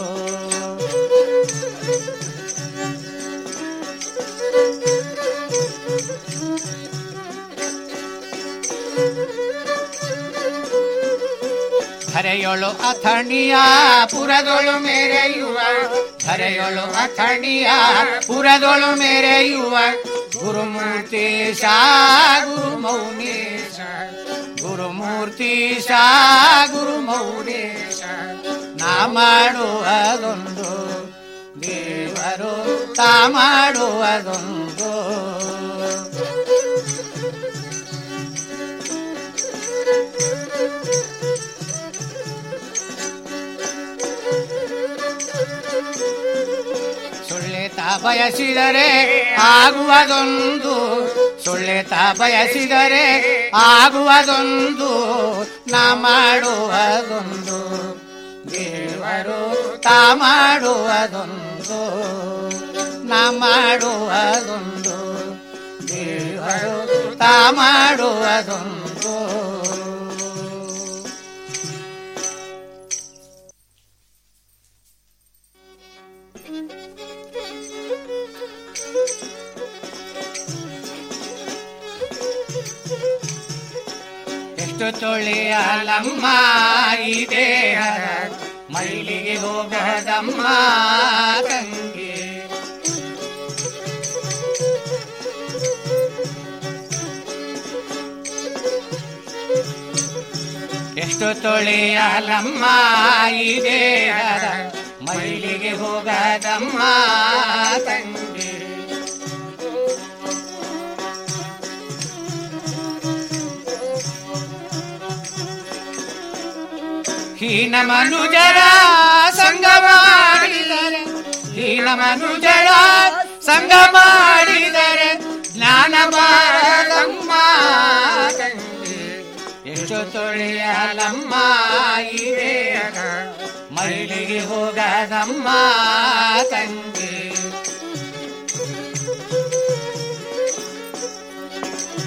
ಧರೆಯೊಳು ಅಥಣಿಯ ಪುರದೊಳು ಮೆರೆಯುವ ಧರೆಯೊಳು ಅಥಣಿಯ ಪುರದೊಳು ಮೆರೆಯುವ ಗುರುಮೂರ್ತಿ ಶಾ ಗುರು ಮೌನೇಶ ಗುರುಮೂರ್ತಿ ಶಾ ಗುರು ಮೌನೇಶ ನಾ ಮಾಡುವುದೊಂದು ದೇವರು ತಾ ಮಾಡುವುದೊಂದು ಸುಳ್ಳೆತ ಬಯಸಿದರೆ ಆಗುವುದೊಂದು ಸುಳ್ಳೆತ ಬಯಸಿದರೆ ಆಗುವುದೊಂದು ನಾ ಮಾಡುವುದೊಂದು ದೇವರು ತಾ ಮಾಡುವುದೊಂದು ನಾ ಮಾಡುವುದೊಂದು ದೇವರು ತಾ ಮಾಡುವುದೊಂದು ಎಷ್ಟು ತೊಳೆಯಲಮ್ಮ ಈ ದೇಹ ಮೈಲಿಗೆ ಹೋಗದಮ್ಮ ತಂಗಿ ಎಷ್ಟು ತೊಳೆಯಲಮ್ಮ ಈ ದೇಹ ಮೈಲಿಗೆ ಹೋಗದಮ್ಮ ತಂಗಿ ಹೀನ ಮನುಜರ ಸಂಗ ಮಾಡಿದರೆ ಹೀನ ಮನುಜರ ಸಂಗ ಮಾಡಿದರೆ ಜ್ಞಾನ ಬಾರದಮ್ಮ ತಂಗಿ ಎಷ್ಟು ತೊಳೆಯಲಮ್ಮ ಈ ದೇಹ ಮೈಲಿಗೆ ಹೋಗದಮ್ಮ ತಂಗಿ